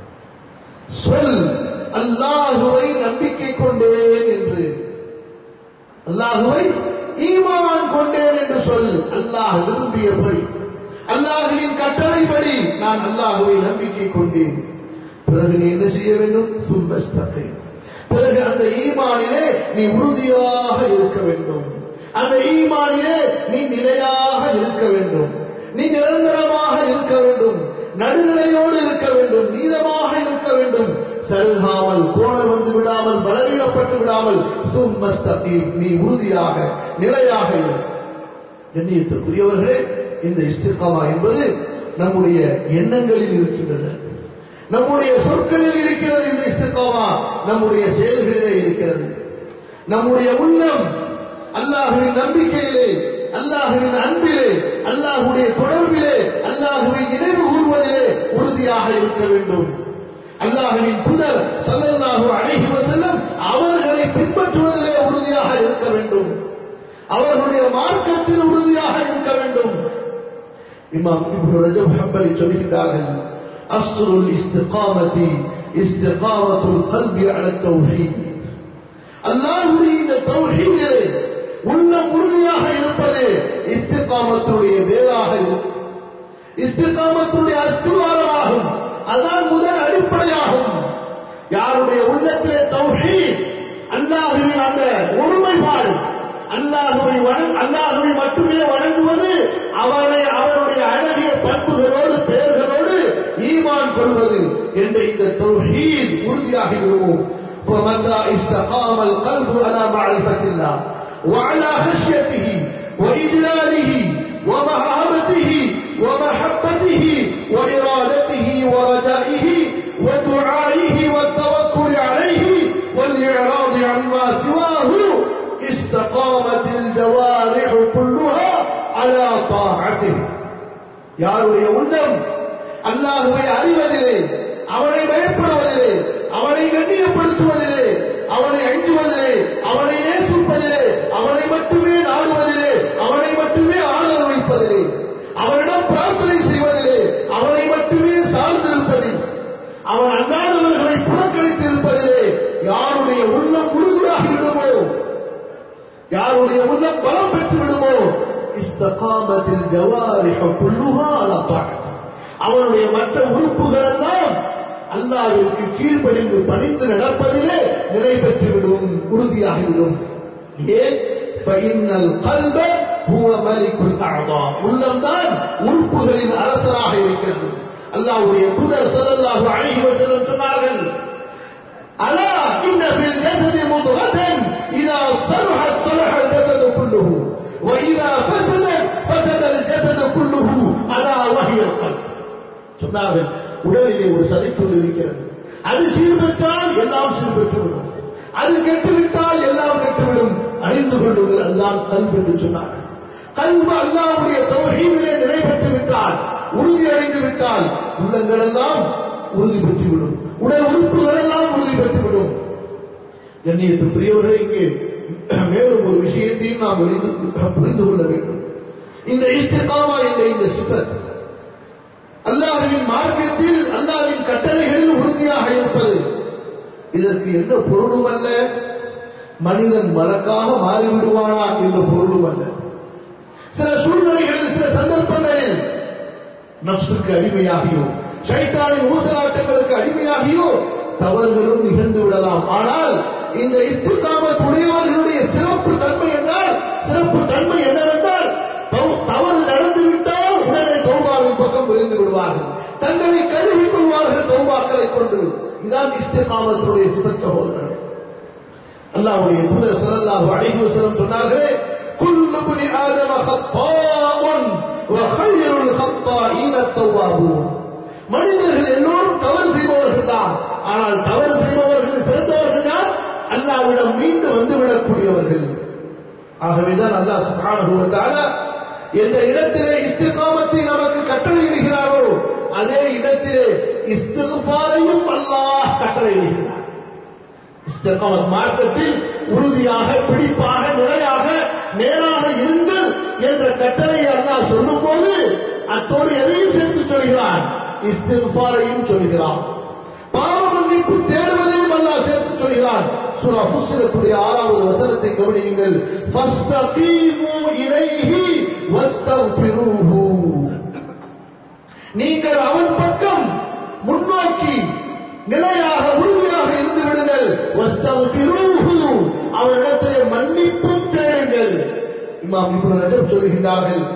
சொல் அல்லாஹுவை நம்பிக்கை கொண்டேன் என்று அல்லாஹுவை ஈமான் கொண்டேன் என்று சொல் அல்லாஹ் விரும்பியபடி அல்லாஹுவின் கட்டளைப்படி நான் அல்லாஹுவை நம்பிக்கை கொண்டேன் பிறகு நீ என்ன செய்ய வேண்டும் சும்மஸ்தகை பிறகு அந்த ஈமானிலே நீ உறுதியாக இருக்க வேண்டும் அந்த ஈமானிலே நீ நிலையாக இருக்க வேண்டும் நீ நிரந்தரமாக இருக்க வேண்டும் நடுநிலையோடு இருக்க வேண்டும் நீதமாக இருக்க வேண்டும் சருகாமல் கோணல் வந்து விடாமல் பலவீனப்பட்டு விடாமல் சும்மஸ்தகி நீ உறுதியாக நிலையாக இரு கண்ணியத்திற்குரியவர்களே இந்த இஸ்திகாமா என்பது நம்முடைய எண்ணங்களில் இருக்கின்றது நம்முடைய சொற்களில் இருக்கிறது இந்த இஸ்திகாமா நம்முடைய செயல்களிலே இருக்கிறது நம்முடைய உள்ளம் அல்லாஹுவின் நம்பிக்கையிலே அல்லாஹுவின் அன்பிலே அல்லாஹுடைய தொடர்பிலே அல்லாஹுவை நினைவு கூறுவதிலே உறுதியாக இருக்க வேண்டும் அல்லாஹுவின் புதர் சல்லல்லாஹு அலைஹி வஸல்லம் அவர்களை பின்பற்றுவதிலே உறுதியாக இருக்க வேண்டும் அவர்களுடைய மார்க்கத்தில் உறுதியாக இருக்க வேண்டும் இமாம் இப்னு ரஜப் ஹம்பலி சொல்கிறார்கள் அஸ்ருல் இஸ்திகாமதி இஸ்திகாமத்துல் கல்பி அல தௌஹீத் அல்லாஹ்வுடைய இந்த தௌஹீதிலே உள்ளம் உறுதியாக இருப்பது இஸ்திகாமத்துடைய வேலாக இருக்கும் இஸ்திகாமத்துடைய அஸ்திவாரமாகும் அதான் முதல் அடிப்படையாகும் யாருடைய உள்ளத்திலே தௌஹீத் அல்லாஹுவின் அந்த ஒருமைப்பாடு அல்லாஹுவை வணங் அல்லாஹுவை மட்டுமே வணங்குவது அவரை அவருடைய அழகிய பண்புகளோடு பெயர்களோடு ஈமான் கொள்வது என்ற இந்த தௌஹீத் உறுதியாகி விடுவோம் فمتى استقام القلب على معرفة الله وعلى خشيته وإجلاله ومهابته ومحبته وإرادته ورجائه ودعائه والتوكل عليه والإعراض عما سواه استقامت الجوارح كلها على طاعته யாருடைய உள்ளம் அல்லாஹுவை அறிவதிலே அவனை பயப்படுவதிலே அவனை கண்ணியப்படுத்துவதிலே அவனை அஞ்சுவதிலே அவனை நேசிப்பதிலே அவனை மட்டுமே நாடுவதிலே அவனை மட்டுமே ஆதரவளிப்பதிலே அவனிடம் பிரார்த்தனை செய்வதிலே அவனை மட்டுமே சார்ந்திருப்பதில் அவன் அல்லாதவர்களை புறக்கணித்திருப்பதிலே யாருடைய உள்ளம் உறுதியாக விடுமோ யாருடைய உள்ளம் பலம் பெற்று விடுமோ இஸ்தகாமத்தில் ஜவாரிஹ குல்லுஹா அலா தாஅத் அவனுடைய மற்ற உறுப்புகள் எல்லாம் அல்லாவிற்கு கீழ்ப்படிந்து பணிந்து நடப்பதிலே நிலை பெற்றுவிடும் உறுதியாகிவிடும் ஏன் ஃபைனல் கல்ப ஹுவ மலிக்குல் அஅதா உள்ளம்தான் உறுப்புகளின் அரசராக இருக்கிறது அல்லாஹ்வுடைய தூதர் ஸல்லல்லாஹு அலைஹி வஸல்லம் சொன்னார்கள் ألا إن في الجسد مضغة إذا صلحت صلح الجسد كله وإذا فسدت فسد الجسد كله ألا وهي القلب சொன்னார்கள் உடலிலே ஒரு சதைக்குள் இருக்கிறது அது சீர்பெற்றால் எல்லாம் சீர்பெற்றுவிடும் அது கெட்டுவிட்டால் எல்லாம் கெட்டுவிடும் அறிந்து கொள்ளுங்கள் அதுதான் கல்வி என்று சொன்னார்கள் கல்வி அல்லாவுடைய தௌஹீதிலே நிலை பெற்று விட்டால் உறுதி அடைந்து விட்டால் உள்ளங்கள் எல்லாம் உறுதி பெற்றுவிடும் உடல் உறுப்புகள் எல்லாம் உறுதி பெற்றுவிடும் கண்ணியத்துக்குரியவர்களே இங்கே மேலும் ஒரு விஷயத்தையும் நாம் புரிந்து புரிந்து கொள்ள வேண்டும் இந்த இஸ்திகாமா என்ற இந்த சிபத் அல்லாஹ்வின் மார்க்கத்தில் அல்லாஹ்வின் கட்டளைகளில் உறுதியாக இருப்பது இதற்கு என்ன பொருளும் அல்ல மனிதன் மலக்காக மாறிவிடுவானா என்ற பொருளும் அல்ல சில சூழ்நிலைகளில் சில சந்தர்ப்பங்களில் நப்சுக்கு அடிமையாகியோ சைத்தானின் ஊசலாட்டங்களுக்கு அடிமையாகியோ தவறுகளும் நிகழ்ந்து விடலாம் ஆனால் இந்த இஸ்திகாமத்துடையவர்களுடைய சிறப்பு தன்மை என்றால் சிறப்பு தன்மை என்னவென்றால் தவ- தவறு நடந்துவிட்டால் உடனே தௌபாவின் பக்கம் விழுந்து விடுவார்கள் தங்களை கழுவிக் கொள்வார்கள் தௌபாக்களை கொண்டு இதான் இஸ்திகாமத்துடைய சிவத்த சகோதரர்கள் அல்லாஹ்வுடைய தூதர் ஸல்லல்லாஹு அலைஹி வஸல்லம் சொன்னார்களே குல்லு இப்னி ஆதம கத்தாஉன் வ கைருல் கத்தாஈன தவ்வாபூன் மனிதர்கள் எல்லோரும் தவறு செய்பவர்கள் தான் ஆனால் தவறு செய்பவர்கள் சிறந்தவர்கள் யார் அல்லாஹ்விடம் மீண்டு வந்து விடக்கூடியவர்கள் ஆகவேதான் அல்லாஹ் சுப்ஹானஹு வ தஆலா எந்த இடத்திலே இஸ்திகாமத்தை நமக்கு கட்டளையிடுகிறாரோ அதே இடத்திலே இஸ்திக்ஃபாரையும் அல்லாஹ் கட்டளையிடுகிறார் இஸ்திகாமத் மார்க்கத்தில் உறுதியாக பிடிப்பாக நிலையாக நேராக இருங்கள் என்ற கட்டளையை அல்லாஹ் சொல்லும்போது அத்தோடு எதையும் சேர்த்து சொல்கிறான் இஸ்திக்ஃபாரையும் சொல்கிறான் பாவ மன்னிப்பு தேடுவதையும் அல்லாஹ் சேர்த்து சொல்கிறான் சூரா ஃபுஸ்ஸிலத்துடைய ஆறாவது வசனத்தை கவனியுங்கள் ஃபஸ்தகீமு இலைஹி வஸ்தக்ஃபிரூஹு நீங்கள் அவன் பக்கம் முன்னோக்கி நிலையாக உறுதியாக இருந்து விடுங்கள் வஸ்தக்ஃபிரூஹு அவனிடத்திலே மன்னிப்பும் தேடுங்கள் இமாம் இப்னு ரஜப் சொல்கின்றார்கள்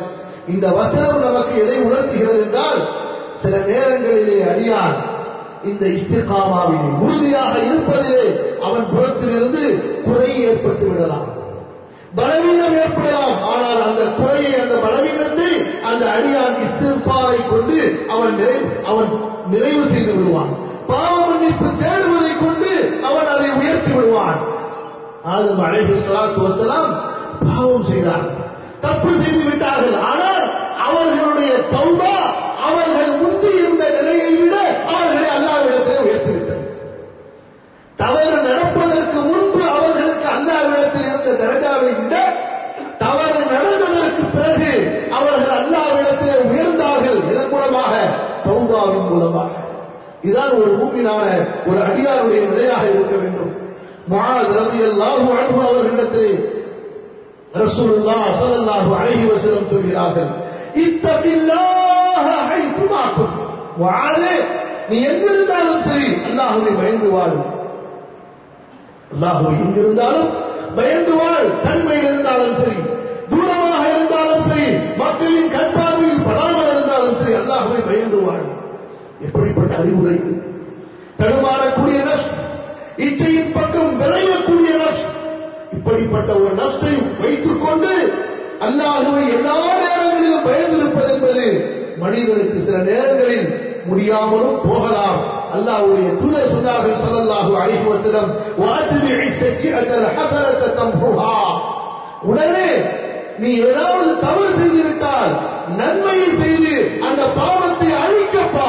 இந்த வசனம் நமக்கு எதை உணர்த்துகிறது என்றால் சில நேரங்களிலே அடியான் இந்த இஸ்திகாமாவிலே உறுதியாக இருப்பதிலே அவன் புறத்திலிருந்து குறை ஏற்பட்டு விடலாம் பலவீனம் ஏற்படலாம் ஆனால் அந்த குறையை அந்த பலவீனத்தை அந்த அடியான் இஸ்திஃபாரை கொண்டு அவன் நிறை அவன் நிறைவு செய்து விடுவான் பாவ மன்னிப்பு தேடுவதை கொண்டு அவன் அதை உயர்த்தி விடுவான் ஆதம் அலைஹி ஸலாத்து வஸலாம் பாவம் செய்தார் தப்பு செய்து விட்டார்கள் ஆனால் அவர்களுடைய தௌபா அவர்கள் முந்தி இருந்த நிலையை விட அவர்களை அல்லாவிடத்தில் உயர்த்திவிட்டது தவறு நடப்பதற்கு முன்பு அவர்களுக்கு அல்லாவிடத்தில் இருந்த தரஜாவை விட தவறு நடந்ததற்கு பிறகு அவர்கள் அல்லாவிடத்தில் உயர்ந்தார்கள் இதன் மூலமாக தௌபாவின் மூலமாக இதுதான் ஒரு மூமினான ஒரு அடியாருடைய நிலையாக இருக்க வேண்டும் முஆத் ரலியல்லாஹு அன்ஹு அவர்களிடத்தில் ரசூலுல்லாஹ் ஸல்லல்லாஹு அலைஹி வஸல்லம் சொல்கிறார்கள் இத்தகில்லாஹ ஹைதுமா குன்த் முஆதே நீ எங்கிருந்தாலும் சரி அல்லாஹ்வை பயந்து வாழு அல்லாஹ்வை எங்கிருந்தாலும் பயந்து வாழ் தனிமையில் இருந்தாலும் சரி தூரமாக இருந்தாலும் சரி மக்களின் கண்பார்வையில் படாமல் இருந்தாலும் சரி அல்லாஹ்வை பயந்து வாழ் எப்படிப்பட்ட அறிவுரை இது தடுமாறக்கூடிய நஃப்ஸ் இச்சையின் பக்கம் விரையக்கூடிய நஃப்ஸ் இப்படிப்பட்ட ஒரு நஃப்ஸை வைத்துக் கொண்டு அல்லாஹுவை எல்லா நேரங்களிலும் பயந்திருப்பது என்பது மனிதனுக்கு சில நேரங்களில் முடியாமலும் போகலாம் அல்லாஹ்வுடைய தூதர் சொன்னார்கள் ஸல்லல்லாஹு அலைஹி வஸல்லம் வஅத்பிஇ ஸக்கிஅத்தல் ஹஸனத தம்ஹுஹா உடனே நீ ஏதாவது தவறு செய்து விட்டால் நன்மையை செய்து அந்த பாவத்தை அழிக்கப்பா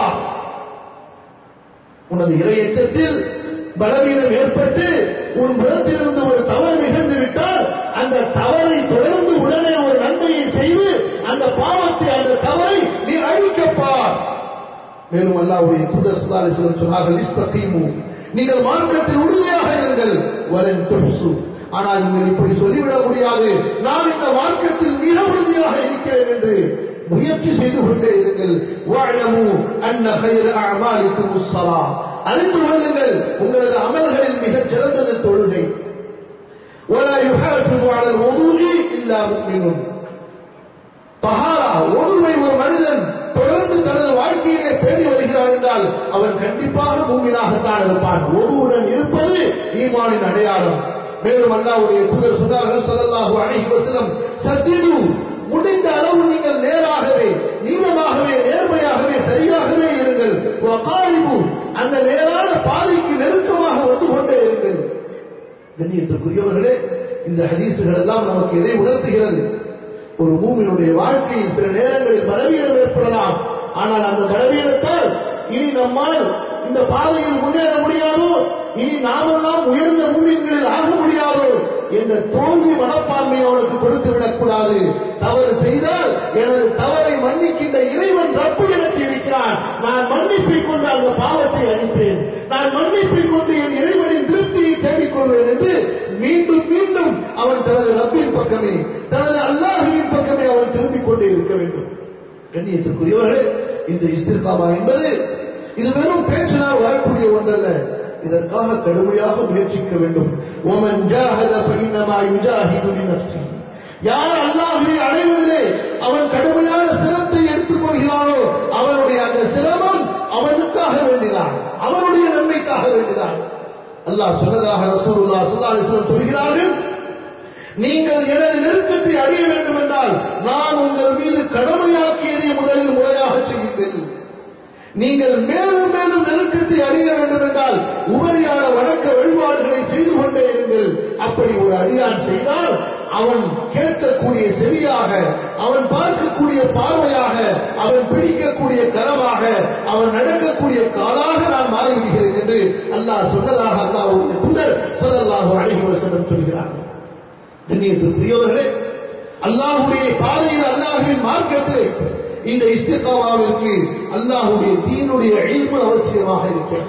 உனது இரையச்சத்தில் பலவீனம் ஏற்பட்டு உன் புறத்திலிருந்து ஒரு தவறு நிகழ்ந்து விட்டால் அந்த தவறை தொடர்ந்து உடனே ஒரு நன்மையை செய்து அந்த பாவத்தை அந்த தவறை நீ அழிக்கப்பார் மேலும் அல்லாவுடைய தூதர் சுதாரிசன் சொன்னார்கள் இஸ்தகீமு நீங்கள் மார்க்கத்தில் உறுதியாக இருங்கள் வரன் தொகுசு ஆனால் நீங்கள் இப்படி சொல்லிவிட முடியாது நான் இந்த மார்க்கத்தில் மிக உறுதியாக இருக்கிறேன் என்று முயற்சி செய்து கொண்டே இருங்கள் வாழமு அன்ன ஹைர அமாலிக்கும் முஸ்ஸலா அறிந்து கொள்ளுங்கள் உங்களது அமல்களில் மிகச் சிறந்தது தொழுகை ولا يحافظ على الوضوء الا مؤمن தஹாரா ஒருமை ஒரு மனிதன் தொடர்ந்து தனது வாழ்க்கையிலே பேணி வருகிறான் என்றால் அவன் கண்டிப்பாக மூமினாகத்தான் இருப்பான் ஒருவுடன் இருப்பது ஈமானின் அடையாளம் மேலும் அல்லாவுடைய தூதர் சொன்னார்கள் ஸல்லல்லாஹு அலைஹி வஸல்லம் சத்தியு முடிந்த அளவு நீங்கள் நேராகவே நீளமாகவே நேர்மையாகவே சரியாகவே இருங்கள் வகாரிபு அந்த நேரான பாதைக்கு நெருக்கமாக வந்து கொண்டே இருங்கள் கண்ணியத்துக்குரியவர்களே இந்த ஹதீசுகள் எல்லாம் நமக்கு எதை உணர்த்துகிறது ஒரு மூமினுடைய வாழ்க்கையில் சில நேரங்களில் பலவீனம் ஏற்படலாம் ஆனால் அந்த பலவீனத்தால் இனி நம்மால் இந்த பாதையில் முன்னேற முடியாதோ இனி நாமெல்லாம் உயர்ந்த மூமியங்களில் ஆக முடியாதோ என்ற தோல்வி மனப்பான்மை அவனுக்கு கொடுத்து விடக்கூடாது தவறு செய்தால் எனது தவறை மன்னிக்கின்ற இறைவன் ரப்பு எனக்கு இருக்கிறான் நான் மன்னிப்பை கொண்டு அந்த பாவத்தை அழிப்பேன் நான் மன்னிப்பை கொண்டு என் இறைவனின் திருப்தியை தேடிக்கொள்வேன் என்று மீண்டும் மீண்டும் அவன் தனது ரப்பின் பக்கமே தனது அல்லாஹுவின் பக்கமே அவன் திரும்பிக் கொண்டே இருக்க வேண்டும் கண்ணியத்திற்குரியவர்களே இந்த இஸ்திர்காமா என்பது இது வெறும் பேச்சினால் வரக்கூடிய ஒன்றல்ல இதற்காக கடுமையாக முயற்சிக்க வேண்டும் ஒமன் ஜாஹத பைனமா யுஜாஹிது லினஃப்ஸி யார் அல்லாஹ்வை அடைவதிலே அவன் கடுமையான சிரத்தை எடுத்துக் கொள்கிறானோ அவனுடைய அந்த சிரமம் அவனுக்காக வேண்டிதான் அவனுடைய நன்மைக்காக வேண்டிதான் அல்லாஹ் சொன்னதாக ரசூலுல்லாஹ் ஸல்லல்லாஹு அலைஹி வஸல்லம் சொல்கிறார்கள் நீங்கள் எனது நெருக்கத்தை அடைய வேண்டும் என்றால் நான் உங்கள் மீது கடமையாக்கியதை முதலில் முறையாக செய்யுங்கள் நீங்கள் மேலும் மேலும் நெருக்கத்தை அடைய வேண்டும் என்றால் உபரியான வணக்க வழிபாடுகளை செய்து கொண்டே இருங்கள் அப்படி ஒரு அடியான் செய்தால் அவன் கேட்கக்கூடிய செவியாக அவன் பார்க்கக்கூடிய பார்வையாக அவன் பிடிக்கக்கூடிய கரமாக அவன் நடக்கக்கூடிய காலாக நான் மாறிவிடுகிறேன் என்று அல்லாஹ் சொன்னதாக அல்லாஹ் தூதர் சொல்லல்லாஹு அழகி வசனம் சொல்கிறார் கண்ணியத்துக்குரியவர்களே அல்லாஹுடைய பாதையில் அல்லாஹுவின் மார்க்கத்தில் இந்த இஸ்திகாவாவிற்கு அல்லாஹுடைய தீனுடைய இல்மு அவசியமாக இருக்கிறது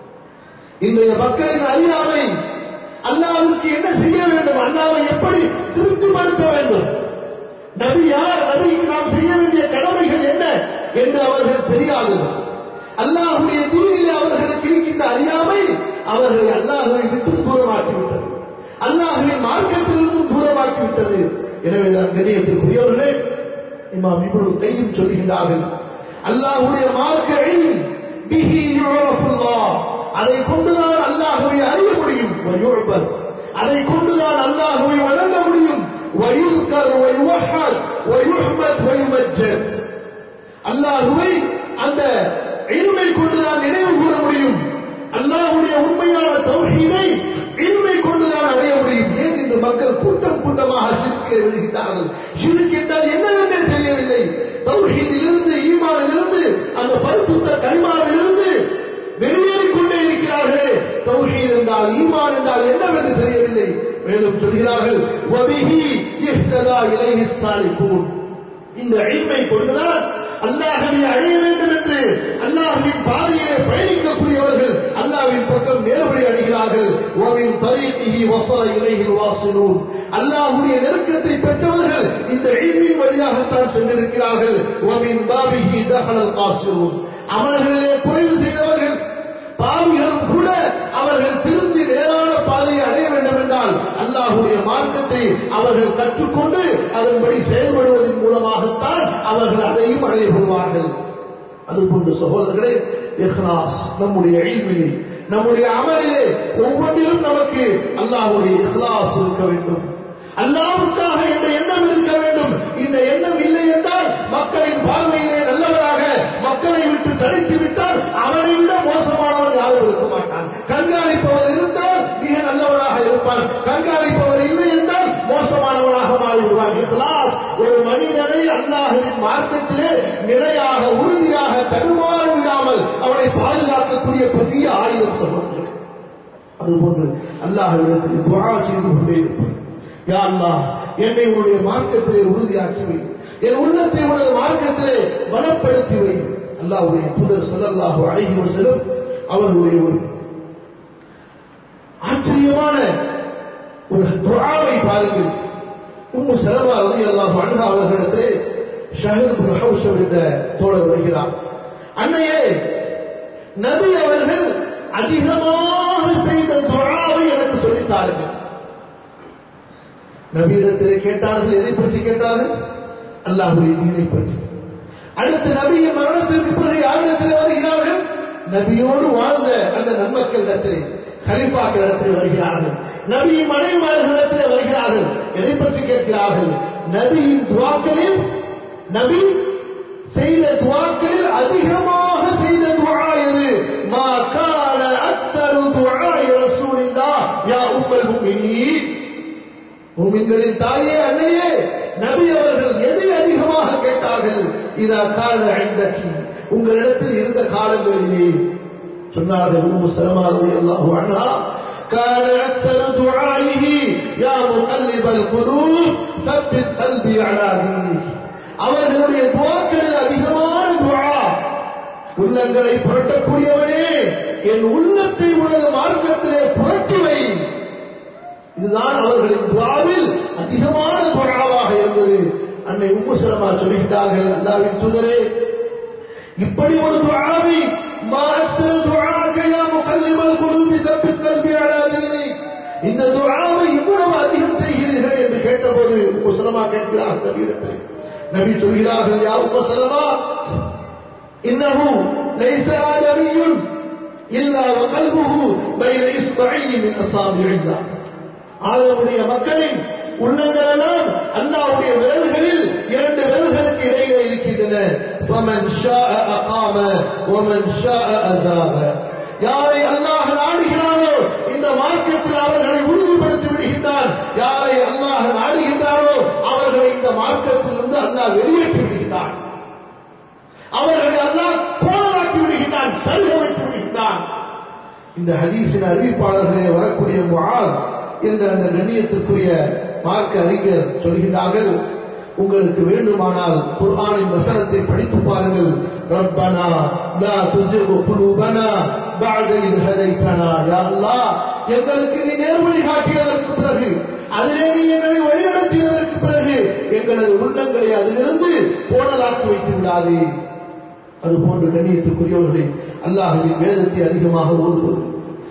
இன்றைய மக்களின் அறியாமை அல்லாஹ்வுக்கு என்ன செய்ய வேண்டும் அல்லாஹ்வை எப்படி திருப்திப்படுத்த வேண்டும் நபி யார் நபிக்கு நாம் செய்ய வேண்டிய கடமைகள் என்ன என்று அவர்கள் தெரியாது அல்லாஹுடைய தீனிலே அவர்களுக்கு இருக்கின்ற அறியாமை அவர்களை அல்லாஹுவை விட்டு தூரமாக்கிவிட்டது அல்லாஹுவின் மார்க்கத்திலிருந்து தூரமாக்கிவிட்டது எனவே தான் கண்ணியத்திற்குரியவர்களே இமாம் இப்னு கையும் சொல்கின்றார்கள் அல்லாஹ்வுடைய மார்க்க இல்ம் பிஹி யுரஃபுல்லாஹ் அதை கொண்டுதான் அல்லாஹ்வை அறிய முடியும் வயுபர் அதை கொண்டுதான் அல்லாஹ்வை வணங்க முடியும் ويذكر ويوحد ويحمد ويمجد அல்லாஹுவை அந்த இல்மை கொண்டுதான் நினைவு கூற முடியும் அல்லாஹுடைய உண்மையான தௌஹீதை இல்மை கொண்டுதான் அடைய முடியும் ஏன் இன்று மக்கள் கூட்டம் கூட்டமாக சிறுக்கை விழுகிறார்கள் சிறுக்கு என்றால் என்னவென்றே தெரியவில்லை தௌஹீதிலிருந்து ஈமானிலிருந்து அந்த பரிசுத்த கல்மாவிலிருந்து வெளியேறிக் கொண்டே இருக்கிறார்களே தௌஹீத் என்றால் ஈமான் என்றால் என்னவென்று தெரியவில்லை மேலும் சொல்கிறார்கள் வபிஹி இஹ்ததா இலைஹி ஸாலிகூன் இந்த இல்மை கொண்டுதான் அல்லாஹவை அடைய வேண்டும் என்று அல்லாஹ்வின் பாதையிலே பயணிக்கக்கூடியவர்கள் அல்லாஹ்வின் பக்கம் நேர்வழி அடைகிறார்கள் ஓவின் தரீகிஹி வஸல இலைஹி வாசிலூன் அல்லாஹ்வுடைய நெருக்கத்தை பெற்றவர்கள் இந்த இல்மின் வழியாகத்தான் சென்றிருக்கிறார்கள் ஓவின் பாபிஹி தஹலல் காசிரூன் அமல்களிலே குறைவு செய்தவர்கள் பாவிகளும் கூட அவர்கள் திருந்தி நேரான பாதையை அடைய வேண்டும் என்றால் அல்லாஹுடைய மார்க்கத்தை அவர்கள் கற்றுக்கொண்டு அதன்படி செயல்படுவதன் மூலமாகத்தான் அவர்கள் அதையும் அடைய கொள்வார்கள் அதுபோன்ற சகோதரர்களே இஹ்லாஸ் நம்முடைய இல்மிலே நம்முடைய அமலிலே ஒவ்வொன்றிலும் நமக்கு அல்லாஹுடைய இஹ்லாஸ் இருக்க வேண்டும் அல்லாவுக்காக என்ற எண்ணம் இருக்க வேண்டும் இந்த எண்ணம் இல்லை என்றால் மக்களின் பார்வையிலே நல்லவராக மக்களை விட்டு தனித்து விட்டால் அவனை விட மோசமானவன் யாரும் இருக்க மாட்டான் கண்காணிப்பவர் இருந்தால் மிக நல்லவனாக இருப்பான் கண்காணிப்பவர் இல்லை என்றால் மோசமானவனாக மாறிவிடுவான் இஸ்லாஸ் ஒரு மனிதனை அல்லாஹுவின் மார்க்கத்திலே நிலையாக உறுதியாக தடுமாற விடாமல் அவனை பாதுகாக்கக்கூடிய பெரிய ஆயுதம் சொல்வார்கள் அதுபோன்று அல்லாஹ்விடத்தில் துவா செய்து கொண்டே இருப்பார் யா அல்லாஹ் என்னை உன்னுடைய மார்க்கத்திலே உறுதியாக்கி வை என் உள்ளத்தை உனது மார்க்கத்திலே பலப்படுத்தி வை அல்லாஹ்வுடைய தூதர் ஸல்லல்லாஹு அலைஹி வஸல்லம் அவர்களுடைய ஒரு ஆச்சரியமான ஒரு துஆவை பாருங்கள் உம்மு சலமா ரலியல்லாஹு அன்ஹா அவர்களிடத்திலே ஷஹர் இப்னு ஹவுஷம் என்ற தோழர் வருகிறார் அன்னையே நபி அவர்கள் அதிகமாக செய்த துஆவை எனக்கு சொல்லித் தாருங்கள் நபியிடத்திலே கேட்டார்கள் எதை பற்றி கேட்டார்கள் அல்லாஹுடைய தீனை பற்றி அடுத்து நபியின் மரணத்திற்கு பிறகு யாரிடத்திலே வருகிறார்கள் நபியோடு வாழ்ந்த அந்த நன்மக்களிடத்திலே கலிப்பாக்கள் இடத்திலே வருகிறார்கள் நபியின் மனைவிமார்களிடத்திலே வருகிறார்கள் எதை பற்றி கேட்கிறார்கள் நபியின் துவாக்களில் நபி செய்த துவாக்களில் அதிகமாக செய்த துவா எது மா கான அக்தரு துவா ரசூலில்லாஹ் யா உம்மல் முஃமினீன் மூமின்களின் தாயே அன்னையே நபி அவர்கள் எதை அதிகமாக கேட்டார்கள் இதா கால ஐந்தக்கி உங்களிடத்தில் இருந்த காலங்களிலே சொன்னார்கள் உம்மு சலமா ரலியல்லாஹு அன்ஹா كان أكثر دعائه يا مقلب القلوب ثبت قلبي على دينك அவர்களுடைய துவாக்களில் அதிகமான துவா உள்ளங்களை புரட்டக்கூடியவனே என் உள்ளத்தை உனது மார்க்கத்திலே புரட்டி வை இதுதான் அவர்களின் துவாவில் அதிகமான துவாவாக இருந்தது அன்னை உம்மு சலமா சொல்கிறார்கள் அல்லாவின் தூதரே இப்படி ஒரு துவாவை மாத்திர துவாக்கையா முகல்லிமல் குழுமி தப்பி கல்வி அழாதீனி இந்த துவாவை இவ்வளவு அதிகம் செய்கிறீர்கள் என்று கேட்டபோது உம்மு சலமா கேட்கிறார் நபியிடத்தில் நபி சொல்கிறார்கள் யா உம்மு சலமா இன்னஹு லைஸ ஆதமியுன் இல்லா வகல்புஹு பைன இஸ்பைனி மின் அஸாபிஇல்லாஹ் ஆதமுடைய மக்களின் உள்ளங்கள் எல்லாம் அல்லாவுடைய விரல்களில் இரண்டு விரல்களுக்கு இடையிலே இருக்கின்றன فمن شاء أقام ومن شاء أذاب யாரை அல்லாஹ் நாடுகிறானோ இந்த மார்க்கத்தில் அவர்களை உறுதிப்படுத்தி விடுகின்றான் யாரை அல்லாஹ் நாடுகின்றானோ அவர்களை இந்த மார்க்கத்திலிருந்து அல்லாஹ் வெளியேற்றி விடுகின்றான் அவர்களை அல்லாஹ் கோணலாக்கி விடுகின்றான் சலுக வைத்து விடுகின்றான் இந்த ஹதீஸின் அறிவிப்பாளர்களே வரக்கூடிய முஆத் என்ற அந்த கண்ணியத்திற்குரிய மார்க்க அறிஞர் சொல்கிறார்கள் உங்களுக்கு வேண்டுமானால் குர்ஆனின் வசனத்தை படித்து பாருங்கள் ரப்பனா லா துஸிகு குலூபனா பஅத இத் ஹதைதனா யா அல்லாஹ் எங்களுக்கு நீ நேர்வழி காட்டியதற்கு பிறகு அதிலே நீ எங்களை வழிநடத்தியதற்கு பிறகு எங்களது உள்ளங்களை அதிலிருந்து கோணலாக்கி வைத்து விடாதே அது போன்ற கண்ணியத்துக்குரியவர்களை அல்லாஹுவின் வேதத்தை அதிகமாக ஓதுவது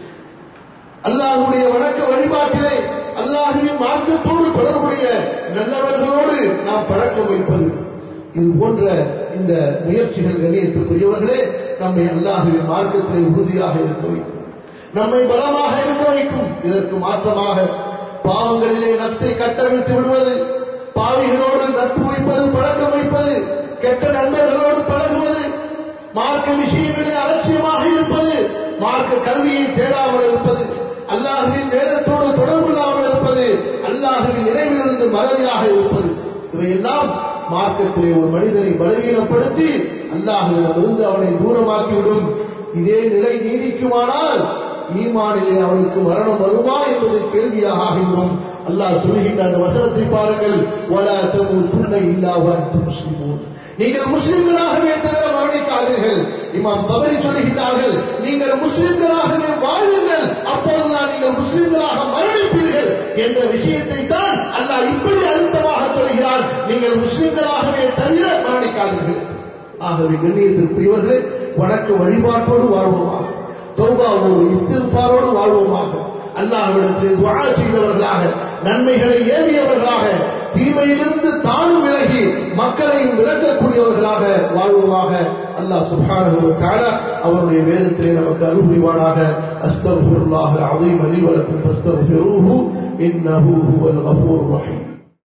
அல்லாஹுடைய வணக்க வழிபாட்டிலே அல்லாஹுவின் மார்க்கத்தோடு தொடர்புடைய நல்லவர்களோடு நாம் பழக்கம் வைப்பது இது போன்ற இந்த முயற்சிகள் கண்ணியத்திற்குரியவர்களே நம்மை அல்லாஹுவின் மார்க்கத்திலே உறுதியாக இருக்க வைக்கும் நம்மை பலமாக இருக்க வைக்கும் இதற்கு மாற்றமாக பாவங்களிலே நப்சை கட்டவிழ்த்து விடுவது பாவிகளோடு நட்பு வைப்பது பழக்கம் வைப்பது கெட்ட நண்பர்களோடு பழகுவது மார்க்க விஷயங்களில் அலட்சியமாக இருப்பது மார்க்க கல்வியை தேடாமல் இருப்பது அல்லாஹுவின் வேதத்தோடு தொடர்பு இல்லாமல் இருப்பது அல்லாஹுவின் நினைவிலிருந்து மறதியாக இருப்பது இவையெல்லாம் மார்க்கத்திலே ஒரு மனிதனை பலவீனப்படுத்தி அல்லாஹுவிடமிருந்து அவனை தூரமாக்கிவிடும் இதே நிலை நீடிக்குமானால் ஈமானிலே அவனுக்கு மரணம் வருமா என்பது கேள்வியாக ஆகின்றோம் அல்லாஹ் சொல்கின்ற அந்த வசனத்தை பாருங்கள் وَلَا تَمُوتُنَّ إِلَّا وَأَنْتُمْ مُسْلِمُونَ நீங்கள் முஸ்லிம்களாகவே தவிர மரணிக்காதீர்கள் இமாம் தவறி சொல்லுகிறார்கள் நீங்கள் முஸ்லிம்களாகவே வாழுங்கள் அப்போதுதான் நீங்கள் முஸ்லிம்களாக மரணிப்பீர்கள் என்ற விஷயத்தை தான் அல்லாஹ் இப்படி அழுத்தமாக சொல்கிறார் நீங்கள் முஸ்லிம்களாகவே தவிர மரணிக்காதீர்கள் ஆகவே கண்ணியத்திற்குரியவர்களே வணக்க வழிபாட்டோடு வாழ்வோமாக தௌபாவோடு இஸ்திஃபாரோடு வாழ்வோமாக அல்லாஹ்விடத்தில் துஆ செய்தவர்களாக நன்மைகளை ஏவியவர்களாக தீமையிலிருந்து தானும் விலகி மக்களையும் விளக்கக்கூடியவர்களாக வாழ்வோமாக அல்லாஹ் சுப்ஹானஹு வ தஆலா அவருடைய வேதத்திலே நமக்கு அருள்புரிவானாக அஸ்தக்ஃபிருல்லாஹல் அஸீம் லி வ லக்கும் ஃபஸ்தக்ஃபிரூஹு இன்னஹு ஹுவல் கஃபூர் ரஹீம்